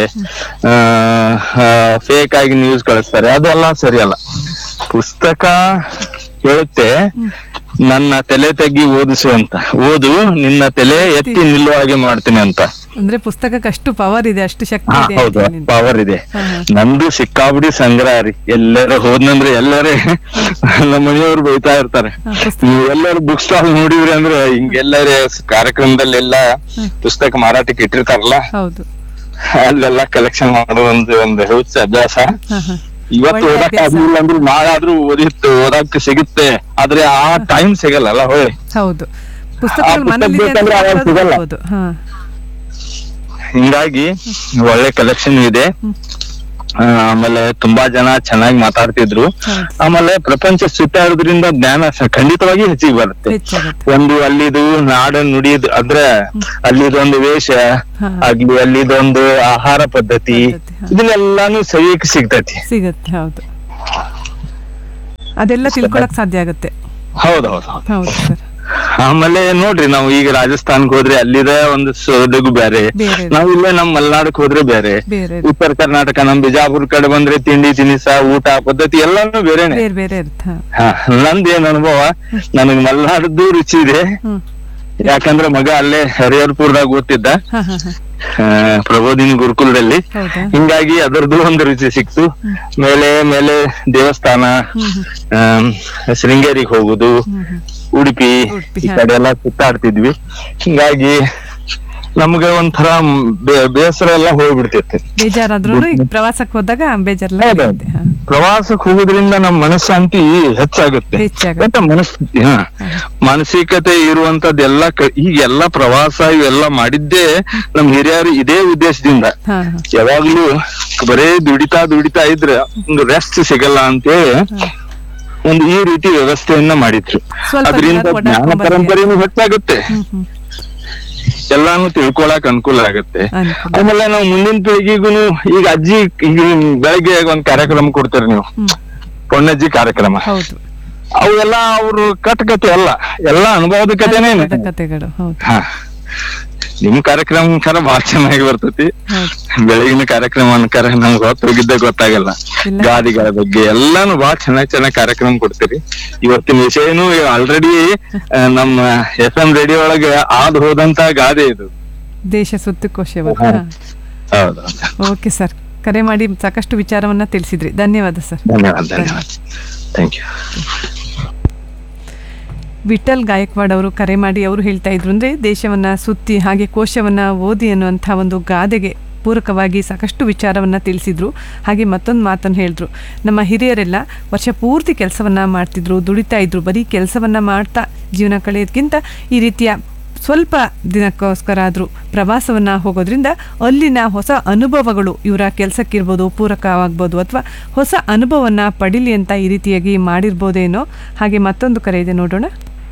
ಫೇಕ್ ಆಗಿ ನ್ಯೂಸ್ ಕಳಿಸ್ತಾರೆ ಅದೆಲ್ಲ ಸರಿಯಲ್ಲ ಪುಸ್ತಕ ಹೇಳುತ್ತೆ ನನ್ನ ತಲೆ ತಗ್ಗಿ ಓದಿಸು ಅಂತ ಓದು ನಿನ್ನ ತಲೆ ಎತ್ತಿ ನಿಲ್ಲುವ ಹಾಗೆ ಮಾಡ್ತೀನಿ ಅಂತ ಅಂದ್ರೆ ಪುಸ್ತಕಕ್ಕೆ ಅಷ್ಟು ಪವರ್ ಇದೆ ಅಷ್ಟು ಶಕ್ತಿ ಹಾ ಇದೆ ಹೌದು ಅಂತ ಹೇಳಿ. ಪವರ್ ಇದೆ ಹಾ, ಹಾ. ನಂದು ಸಿಕ್ಕಾಬಿಡಿ ಸಂಗ್ರಹ ರೀ ಎಲ್ಲರ ಹೋದ್ನಂದ್ರೆ ಎಲ್ಲರೇ ನಮ್ಮ ಮನೆಯವ್ರು ಬೈತಾ ಇರ್ತಾರೆ ನೀವು ಎಲ್ಲರೂ ಬುಕ್ ಸ್ಟಾಲ್ ನೋಡಿದ್ರಿ ಅಂದ್ರೆ ಹಿಂಗೆಲ್ಲರೇ ಕಾರ್ಯಕ್ರಮದಲ್ಲೆಲ್ಲ ಪುಸ್ತಕ ಮಾರಾಟಕ್ಕೆ ಇಟ್ಟಿರ್ತಾರಲ್ಲ ಹೌದು ಅಲ್ಲೆಲ್ಲ ಕಲೆಕ್ಷನ್ ಮಾಡೋ ಒಂದು ಒಂದು ಹುಚ್ಚ ಅಭ್ಯಾಸ ಹಾ ಹಾ ಇವತ್ತು ಒಳ್ಳೆ ಓದಕ್ ಅಭ್ಯಾಸ. ಆಗ್ಲಿಲ್ಲ ಅಂದ್ರೆ ನಾಳೆ ಆದ್ರೂ ಓದಿತ್ತು ಓದಕ್ ಸಿಗುತ್ತೆ ಆದ್ರೆ ಆ ಟೈಮ್ ಸಿಗಲ್ಲ ಹೊಳ್ಳಿ ಹೌದು ಪುಸ್ತಕಗಳು ಪುಸ್ತಕ ಮನೇಲಿ ಬೇಕಂದ್ರೆ ಅವಾಗ ಸಿಗಲ್ಲ. ಹಾ ಹಿಂಗಾಗಿ ಒಳ್ಳೆ ಕಲೆಕ್ಷನ್ ಇದೆ ಆ, ಆಮೇಲೆ ತುಂಬಾ ಜನ ಚೆನ್ನಾಗಿ ಮಾತಾಡ್ತಿದ್ರು ಆಮೇಲೆ ಪ್ರಪಂಚ ಸುತ್ತಾಡೋದ್ರಿಂದ ಜ್ಞಾನ ಸ- ಖಂಡಿತವಾಗಿ ಹೆಚ್ಚಿಗೆ ಬರುತ್ತೆ ಹೆಚ್ಚಾಗುತ್ತೆ ಒಂದು ಅಲ್ಲಿದು ನಾಡ ನುಡಿದ್ ಅಂದ್ರೆ ಅಲ್ಲಿದೊಂದು ವೇಷ ಹಾ. ಆಗ್ಲಿ ಅಲ್ಲಿದೊಂದು ಆಹಾರ ಪದ್ಧತಿ ಇದನ್ನೆಲ್ಲಾನು ಸವಿಯಕ್ಕೆ ಸಿಗ್ತೈತಿ ಸಿಗತ್ತೆ ಹೌದು ಅದೆಲ್ಲ ತಿಳ್ಕೊಳಕ್ ಸಾಧ್ಯ ಆಗುತ್ತೆ ಹೌದೌದು ಹೌದು ಸರ್ ಆಮೇಲೆ ನೋಡ್ರಿ ನಾವು ಈಗ ರಾಜಸ್ಥಾನ್ಗೆ ಹೋದ್ರೆ ಅಲ್ಲಿದ ಒಂದು ಸೊದಗು ಬೇರೆ ಬೇರೆ ನಾವ್ ಇಲ್ಲೇ ನಮ್ ಮಲ್ನಾಡಕ್ ಹೋದ್ರೆ ಬೇರೆ ಬೇರೆ ಉತ್ತರ ಕರ್ನಾಟಕ ನಮ್ ಬಿಜಾಪುರ ಕಡೆ ಬಂದ್ರೆ ತಿಂಡಿ ತಿನಿಸ ಊಟ ಪದ್ಧತಿ ಎಲ್ಲಾನು ಬೇರೆನೆ ಬೇರೆ ಬೇರೆ ಇರುತ್ತೆ ಹಾ. ಹಾ ನಂದೇನ್ ಅನುಭವ ನನಗ್ ಮಲ್ನಾಡದ್ದು ರುಚಿ ಇದೆ ಹ್ಮ್. ಯಾಕಂದ್ರೆ ಮಗ ಅಲ್ಲೇ ಹರಿಹರ್ಪುರದಾಗ ಓದ್ತಿದ್ದ ಹಾ ಹಾ ಹಾ ಆ, ಪ್ರಬೋಧಿನಿ ಗುರುಕುಲದಲ್ಲಿ ಹೌದಾ ಹಿಂಗಾಗಿ ಅದರದ್ದು ಒಂದು ರುಚಿ ಸಿಕ್ತು ಮೇಲೆ ಮೇಲೆ ದೇವಸ್ಥಾನ ಆಮ್, ಶೃಂಗೇರಿಗೆ ಹೋಗುದು ಉಡುಪಿ ಈ ಕಡೆ ಎಲ್ಲ ಸುತ್ತಾಡ್ತಿದ್ವಿ ಹಿಂಗಾಗಿ ನಮ್ಗೆ ಒಂಥರ ಬೇ- ಬೇಸರ ಎಲ್ಲ ಹೋಗ್ಬಿಡ್ತಿತ್ತು ಬೇಜಾರಾದ್ರೂ ಈಗ ಪ್ರವಾಸಕ್ಕೆ ಹೋದಾಗ ಬೇಜಾರೆಲ್ಲ ಕಳೆಯುತ್ತೆ. ಹಾ. ಪ್ರವಾಸಕ್ಕೆ ಹೋಗೋದ್ರಿಂದ ನಮ್ಮ ಮನಃಶಾಂತಿ ಹೆಚ್ಚಾಗುತ್ತೆ ಮತ್ತೆ ಮನಸ್ ಹಾ ಮಾನಸಿಕತೆ ಇರುವಂತದ್ದೆಲ್ಲ ಕ- ಈಗ ಎಲ್ಲ ಪ್ರವಾಸ ಇವೆಲ್ಲ ಮಾಡಿದ್ದೇ ನಮ್ ಹಿರಿಯರು ಇದೇ ಉದ್ದೇಶದಿಂದ ಹಾ ಯಾವಾಗ್ಲೂ ಬರೇ ದುಡಿತಾ ದುಡಿತಾ ಇದ್ರೆ ಒಂದು ರೆಸ್ಟ್ ಸಿಗಲ್ಲ ಅಂತೇಳಿ ಒಂದು ಈ ರೀತಿ ವ್ಯವಸ್ಥೆಯನ್ನ ಮಾಡಿದ್ರು ಸ್ವಲ್ಪ ಅದರಿಂದ ದಿನ ಜ್ಞಾನ ಓಡಾಡ್ಕೊಂಡ್ ಬರ್ಲಿ. ಪರಂಪರೆನೂ ಹೆಚ್ಚಾಗುತ್ತೆ ಎಲ್ಲಾನು ತಿಳ್ಕೊಳಕ್ ಅನುಕೂಲ ಆಗುತ್ತೆ ಆಮೇಲೆ ನಾವು ಮುಂದಿನ ಪೀಳಿಗೆಗೂನು ಈಗ ಅಜ್ಜಿ ಈಗ ಬೆಳಗ್ಗೆ ಒಂದ್ ಕಾರ್ಯಕ್ರಮ ಕೊಡ್ತೀರಿ ನೀವು ಪೊಣ್ಣಜ್ಜಿ ಕಾರ್ಯಕ್ರಮ ಹೌದು ಅವೆಲ್ಲ ಅವ್ರು ಕಥೆ ಅಲ್ಲ ಎಲ್ಲ ಅನುಭವದ ಕಥೆನೇ ಕತೆಗಳು ಹೌದು ಹಾ ನಿಮ್ ಕಾರ್ಯಕ್ರಮ ಕರ ಬಹಳ ಚೆನ್ನಾಗಿ ಬರ್ತೈತಿ ಬೆಳಗಿನ ಕಾರ್ಯಕ್ರಮ ಅನ್ಕರ ನಮ್ಗೆ ಹೊತ್ತು ಹೋಗಿದ್ದೆ ಗೊತ್ತಾಗಲ್ಲ ಗಾದಿಗಳ ಬಗ್ಗೆ ಎಲ್ಲಾನು ಬಹಳ ಚೆನ್ನಾಗಿ ಚೆನ್ನಾಗಿ ಕಾರ್ಯಕ್ರಮ ಕೊಡ್ತೀರಿ ಇವತ್ತಿನ ವಿಷಯನು ಆಲ್ರೆಡಿ ನಮ್ಮ ಎಫ್ ಎಂ ರೇಡಿಯೋ ಒಳಗೆ ಆದ್ ಹೋದಂತ ಗಾದೆ ಇದು ದೇಶ ಸುತ್ತಕೋಶ ಹಾ. ಹೌದು ಓಕೆ ಸರ್ ಕರೆ ಮಾಡಿ ಸಾಕಷ್ಟು ವಿಚಾರವನ್ನ ತಿಳಿಸಿದ್ರಿ ಧನ್ಯವಾದ ಸರ್ ಧನ್ಯವಾದ ಧನ್ಯವಾದ ಥ್ಯಾಂಕ್ ಯು ವಿಠಲ್ ಗಾಯಕ್ವಾಡ್ ಅವರು ಕರೆ ಮಾಡಿ ಅವರು ಹೇಳ್ತಾ ಇದ್ರು ಅಂದರೆ ದೇಶವನ್ನು ಸುತ್ತಿ ಹಾಗೆ ಕೋಶವನ್ನು ಓದಿ ಅನ್ನುವಂಥ ಒಂದು ಗಾದೆಗೆ ಪೂರಕವಾಗಿ ಸಾಕಷ್ಟು ವಿಚಾರವನ್ನು ತಿಳಿಸಿದ್ರು ಹಾಗೆ ಮತ್ತೊಂದು ಮಾತನ್ನು ಹೇಳಿದ್ರು ನಮ್ಮ ಹಿರಿಯರೆಲ್ಲ ವರ್ಷ ಪೂರ್ತಿ ಕೆಲಸವನ್ನು ಮಾಡ್ತಿದ್ರು ದುಡಿತಾ ಇದ್ರು ಬರೀ ಕೆಲಸವನ್ನು ಮಾಡ್ತಾ ಜೀವನ ಕಳೆಯೋದಕ್ಕಿಂತ ಈ ರೀತಿಯ ಸ್ವಲ್ಪ ದಿನಕ್ಕೋಸ್ಕರ ಆದರೂ ಪ್ರವಾಸವನ್ನು ಹೋಗೋದ್ರಿಂದ ಅಲ್ಲಿನ ಹೊಸ ಅನುಭವಗಳು ಇವರ ಕೆಲಸಕ್ಕಿರ್ಬೋದು ಪೂರಕವಾಗ್ಬೋದು ಅಥವಾ ಹೊಸ ಅನುಭವವನ್ನು ಪಡೀಲಿ ಅಂತ ಈ ರೀತಿಯಾಗಿ ಮಾಡಿರ್ಬೋದೇನೋ ಹಾಗೆ ಮತ್ತೊಂದು ಕರೆ ಇದೆ ನೋಡೋಣ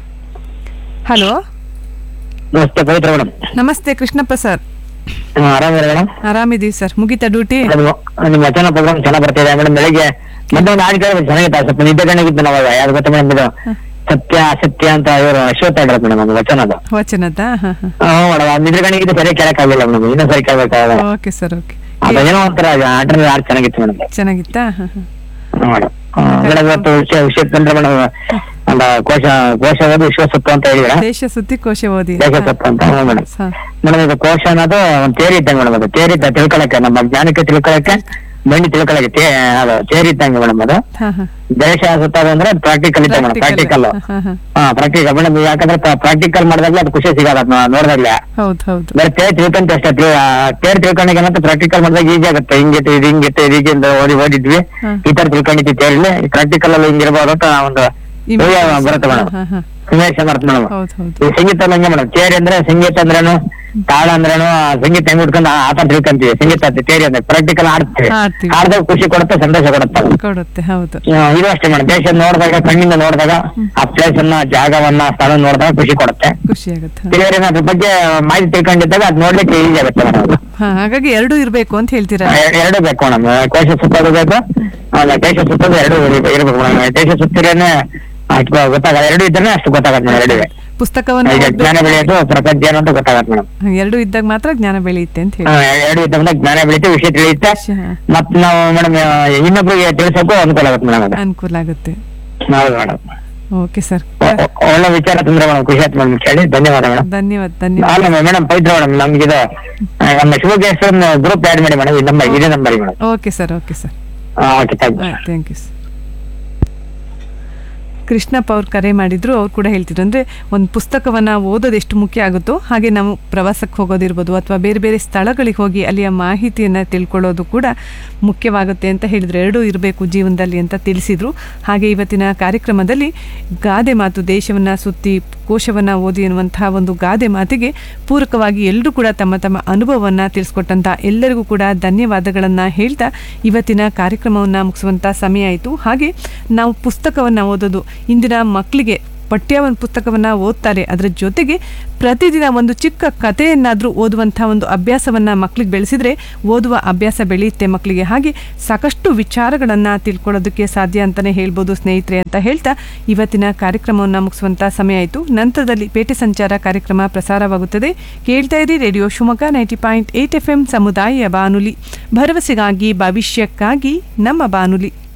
ಹಲೋ ನಮಸ್ತೆ ಪವಿತ್ರ ಮೇಡಮ್ ನಮಸ್ತೆ ಕೃಷ್ಣಪ್ಪ ಸರ್ ಆರಾಮಿರ ಮೇಡಮ್ ಆರಾಮಿದ್ದೀವಿ ಸರ್ ಮುಗೀತಾ ಡ್ಯೂಟಿ ನಿಮ್ಮ ವಚನ ಪ್ರೋಗ್ರಾಮ್ ಚೆನ್ನಾಗಿ ಬರ್ತಿದೆ ಮೇಡಮ್ ಬೆಳಿಗ್ಗೆ ಮಧ್ಯಾಹ್ನ ಆಡಿ ಕೇಳಿದ್ರೆ ಚೆನ್ನಾಗಿತ್ತು ಸ್ವಲ್ಪ ನಿದ್ದೆ ಕಣ್ಣಿಗಿತ್ತು ನಾವು ಯಾರು ಗೊತ್ತಾ ಮೇಡಮ್ ಇದು ಸತ್ಯ ಅಸತ್ಯ ಅಂತ ಇವರು ಅಶ್ವತ್ಥ ಹೇಳ್ರಪ್ಪ ಮೇಡಮ್ ಅದು ವಚನದ ವಚನದ ಹಾಂ ಹಾಂ ಹ್ಮ್ ಮೇಡಮ್ ನಿದ್ರೆ ಕಣ್ಣಿಗಿದ್ದು ಸರಿ ಕೇಳಕ್ಕಾಗಿಲ್ಲ ಮೇಡಮ್ ಇನ್ನೂ ಸರಿ ಕೇಳ್ಬೇಕಾಗ ಓಕೆ ಸರ್ ಓಕೆ ಅದು ಏನೋ ಒಂಥರ ಆಟ ಆಡ್ ಚೆನ್ನಾಗಿತ್ತು ಮೇಡಮ್ ಚೆನ್ನಾಗಿತ್ತಾ ಹಾಂ ಹಾಂ ಮೇಡಮ್ ಮೇಡಮ್ ಇವತ್ತು ವಿಷಯ ವಿಷಯ ತಂದ್ರೆ ಮೇಡಮ್ ಅಂದ ಕೋಶ ಕೋಶ ಓದಿ ವಿಶ್ವಸತ್ವ ಅಂತ ಹೇಳಿದ್ರೆ ದೇಶ ಸುತ್ತಿ ಕೋಶ ಓದಿ ದೇಶ ಸತ್ವ ಅಂತ ಮೇಡಮ್ ಹಾಂ ಮೇಡಮ್ ಇದು ಕೋಶ ಅನ್ನೋದು ಒಂದು ತೇರಿ ಇದ್ದಂಗೆ ಮೇಡಮ್ ಅದು ತೇರಿ ಇದ್ದ ತಿಳ್ಕೊಳಕ್ಕೆ ನಮ್ಮ ಜ್ಞಾನಕ್ಕೆ ತಿಳ್ಕೊಳಕ್ಕೆ ಮಣ್ಣಿ ತಿಳ್ಕೊಳಕ್ಕೆ ತೇ ಅದು ತೇರಿ ಇದ್ದಂಗೆ ಮೇಡಮ್ ಅದು ಹಾಂ ಹಾಂ ದೇಶ ಸುತ್ತೋದು ಅಂದ್ರೆ ಪ್ರಾಕ್ಟಿಕಲ್ ಇದ್ದ ಮೇಡಮ್ ಪ್ರಾಕ್ಟಿಕಲ್ ಹಾಂ ಹಾಂ ಹಾ ಪ್ರಾಕ್ಟಿಕಲ್ ಮೇಡಮ್ ಯಾಕಂದ್ರೆ ಪ್ರಾಕ್ಟಿಕಲ್ ಮಾಡಿದಾಗ್ಲೇ ಅದು ಖುಷಿ ಸಿಗೋದು ಅದನ್ನ ನೋಡಿದಾಗ್ಲೇ ಹೌದು ಹೌದು ಬರೀ ತೇರ್ ತಿಳ್ಕೊಂತ ಅಷ್ಟೇ ತಿಳ್- ಆ, ತೇರ್ ತಿಳ್ಕೊಂಡಾಗ ಏನಂತ ಪ್ರಾಕ್ಟಿಕಲ್ ಮಾಡಿದಾಗ ಈಜಿ ಆಗುತ್ತೆ ಹಿಂಗಿತ್ತು ಇದು ಹಿಂಗಿತ್ತು ಇದು ಹೀಗಿಂದ ಓದಿ ಓದಿದ್ವಿ ಹಾಂ. ಈ ತರ ತಿಳ್ಕೊಂಡಿದ್ವಿ ತೇರಲ್ಲಿ ಪ್ರಾಕ್ಟಿಕಲ್ ಅಲ್ಲಿ ಹಿಂಗಿರ್ಬೋದು ಅಂತ ಒಂದು ಊಹೆ ಬರುತ್ತೆ ಮೇಡಮ್ ಹಾಂ ಹಾಂ ಇಮೇಜ್ ಬರುತ್ತೆ ಮೇಡಮ್ ಹೌದು ಹೌದು ಈ ಸಂಗೀತ ಹಂಗೆ ಮೇಡಮ್ ತೇರಿ ಅಂದ್ರೆ ಸಂಗೀತ ಅಂದ್ರೇನು ತಾಳ ಅಂದ್ರೇನು ಆ ಸಂಗೀತ ಹೆಂಗ್ ಉಟ್ಕೊಂಡು ಆ ತರ ತಿಳ್ಕೊಂತೀವಿ ಸಂಗೀತ ಅಂತ ತೇರಿ ಅಂದ್ರೆ ಪ್ರಾಕ್ಟಿಕಲ್ ಆಡ್ತೀವಿ ಆಡ್ತೀವಿ. ಆಡ್ದಾಗ ಖುಷಿ ಕೊಡುತ್ತೆ ಸಂತೋಷ ಕೊಡುತ್ತೆ ಕೊಡುತ್ತೆ ಹೌದು ಆ, ಇದು ಅಷ್ಟೇ ಮೇಡಮ್ ದೇಶ ನೋಡಿದಾಗ ಕಣ್ಣಿಂದ ನೋಡಿದಾಗ ಆ ಪ್ಲೇಸ್ ಅನ್ನ ಜಾಗವನ್ನ ಸ್ಥಳ ನೋಡಿದಾಗ ಖುಷಿ ಕೊಡುತ್ತೆ ಖುಷಿ ಆಗುತ್ತೆ ಬೇರೆ ಅದ್ರ ಬಗ್ಗೆ ಮಾಹಿತಿ ತಿಳ್ಕೊಂಡಿದ್ದಾಗ ಅದ್ ನೋಡ್ಲಿಕ್ಕೆ ಈಸಿ ಆಗುತ್ತೆ ಮೇಡಮ್ ಹಾಂ ಹಾಗಾಗಿ ಎರಡೂ ಇರಬೇಕು ಅಂತ ಹೇಳ್ತೀರಾ ಎರಡು ಬೇಕು ಮೇಡಮ್ ಕೋಶ ಸುತ್ತೋದು ಬೇಕು ಆಮೇಲೆ ದೇಶ ಸುತ್ತೋದು ಎರಡು ಇರ್ಬೇಕು- ಇರ್ಬೇಕು ಮೇಡಮ್ ದೇಶ ಸುತ್ತಿರೇನೆ ಅಷ್ಟು ಗೊತ್ತಾಗಲ್ಲ ಎರಡು ಇದ್ರೆ ಅಷ್ಟು ಗೊತ್ತಾಗತ್ತೆ ಮೇಡಮ್ ಎರಡುವೆ ಪುಸ್ತಕವನ್ನು ಈಗ ಓದ್ಬೇಕು. ಜ್ಞಾನ ಬೆಳೆಯೋದು ಪ್ರಪಂಚ ಏನು ಅಂತ ಗೊತ್ತಾಗತ್ತೆ ಮೇಡಮ್ ಹಾಂ, ಎರಡೂ ಇದ್ದಾಗ ಮಾತ್ರ ಜ್ಞಾನ ಬೆಳೆಯುತ್ತೆ ಅಂತ ಹೇಳಿ ಎರಡು ಇದ್ದಾಗ ಜ್ಞಾನ ಬೆಳೀತೆ ವಿಷಯ ತಿಳಿಯುತ್ತೆ ಮತ್ ನಾವು ಮೇಡಮ್ ಇನ್ನೊಬ್ರಿಗೆ ತಿಳಿಸೋಕು ಅನುಕೂಲ ಆಗುತ್ತೆ ಮೇಡಮ್ ಅದು ಅನುಕೂಲ ಆಗುತ್ತೆ ಹೌದು ಮೇಡಮ್ ಓಕೆ ಸರ್ ಒಳ್ಳೆ ವಿಚಾರ ತಂದ್ರೆ ಮೇಡಮ್ ಖುಷಿ ಆಯ್ತು ಮೇಡಮ್ ಕೇಳಿ ಧನ್ಯವಾದ ಮೇಡಮ್ ಧನ್ಯವಾದ ಧನ್ಯವಾದ ಅಲ್ಲ ಮೇಡಮ್ ಪವಿತ್ರ ಮೇಡಮ್ ನಮ್ಗೆ ಇದು ಆ, ನಮ್ಮ ಶಿವಗೇಶ್ವರನ್ ಗ್ರೂಪ್ ಆಡ್ ಮಾಡಿ ಮೇಡಮ್ ಈ ನಂಬರ್ ಇದೇ number madam okay sir okay sir okay thank you thank you Krishnappa ಅವ್ರು ಕರೆ ಮಾಡಿದ್ರು ಅವ್ರು ಕೂಡ ಹೇಳ್ತಿದ್ರು ಅಂದರೆ ಒಂದು ಪುಸ್ತಕವನ್ನು ಓದೋದು ಎಷ್ಟು ಮುಖ್ಯ ಆಗುತ್ತೋ ಹಾಗೆ ನಾವು ಪ್ರವಾಸಕ್ಕೆ ಹೋಗೋದಿರ್ಬೋದು ಅಥವಾ ಬೇರೆ ಬೇರೆ ಸ್ಥಳಗಳಿಗೆ ಹೋಗಿ ಅಲ್ಲಿಯ ಮಾಹಿತಿಯನ್ನು ತಿಳ್ಕೊಳ್ಳೋದು ಕೂಡ ಮುಖ್ಯವಾಗುತ್ತೆ ಅಂತ ಹೇಳಿದ್ರು ಎರಡೂ ಇರಬೇಕು ಜೀವನದಲ್ಲಿ ಅಂತ ತಿಳಿಸಿದರು ಹಾಗೆ ಇವತ್ತಿನ ಕಾರ್ಯಕ್ರಮದಲ್ಲಿ ಗಾದೆ ಮಾತು ದೇಶವನ್ನು ಸುತ್ತಿ ಕೋಶವನ್ನು ಓದಿ ಎನ್ನುವಂತಹ ಒಂದು ಗಾದೆ ಮಾತಿಗೆ ಪೂರಕವಾಗಿ ಎಲ್ಲರೂ ಕೂಡ ತಮ್ಮ ತಮ್ಮ ಅನುಭವವನ್ನು ತಿಳಿಸ್ಕೊಟ್ಟಂಥ ಎಲ್ಲರಿಗೂ ಕೂಡ ಧನ್ಯವಾದಗಳನ್ನು ಹೇಳ್ತಾ ಇವತ್ತಿನ ಕಾರ್ಯಕ್ರಮವನ್ನು ಮುಗಿಸುವಂಥ ಸಮಯ ಆಯಿತು ಹಾಗೆ ನಾವು ಪುಸ್ತಕವನ್ನು ಓದೋದು ಇಂದಿನ ಮಕ್ಕಳಿಗೆ ಪಠ್ಯ ಒಂದು ಪುಸ್ತಕವನ್ನು ಓದ್ತಾರೆ ಅದರ ಜೊತೆಗೆ ಪ್ರತಿದಿನ ಒಂದು ಚಿಕ್ಕ ಕಥೆಯನ್ನಾದರೂ ಓದುವಂಥ ಒಂದು ಅಭ್ಯಾಸವನ್ನು ಮಕ್ಕಳಿಗೆ ಬೆಳೆಸಿದರೆ ಓದುವ ಅಭ್ಯಾಸ ಬೆಳೆಯುತ್ತೆ ಮಕ್ಕಳಿಗೆ ಹಾಗೆ ಸಾಕಷ್ಟು ವಿಚಾರಗಳನ್ನು ತಿಳ್ಕೊಳ್ಳೋದಕ್ಕೆ ಸಾಧ್ಯ ಅಂತಲೇ ಹೇಳ್ಬೋದು ಸ್ನೇಹಿತರೆ ಅಂತ ಹೇಳ್ತಾ ಇವತ್ತಿನ ಕಾರ್ಯಕ್ರಮವನ್ನು ಮುಗಿಸುವಂಥ ಸಮಯ ಆಯಿತು ನಂತರದಲ್ಲಿ ಪೇಟೆ ಸಂಚಾರ ಕಾರ್ಯಕ್ರಮ ಪ್ರಸಾರವಾಗುತ್ತದೆ ಕೇಳ್ತಾ ಇರಿ radio Shivamogga ninety point eight F M ಸಮುದಾಯ ಬಾನುಲಿ ಭರವಸೆಗಾಗಿ ಭವಿಷ್ಯಕ್ಕಾಗಿ ನಮ್ಮ ಬಾನುಲಿ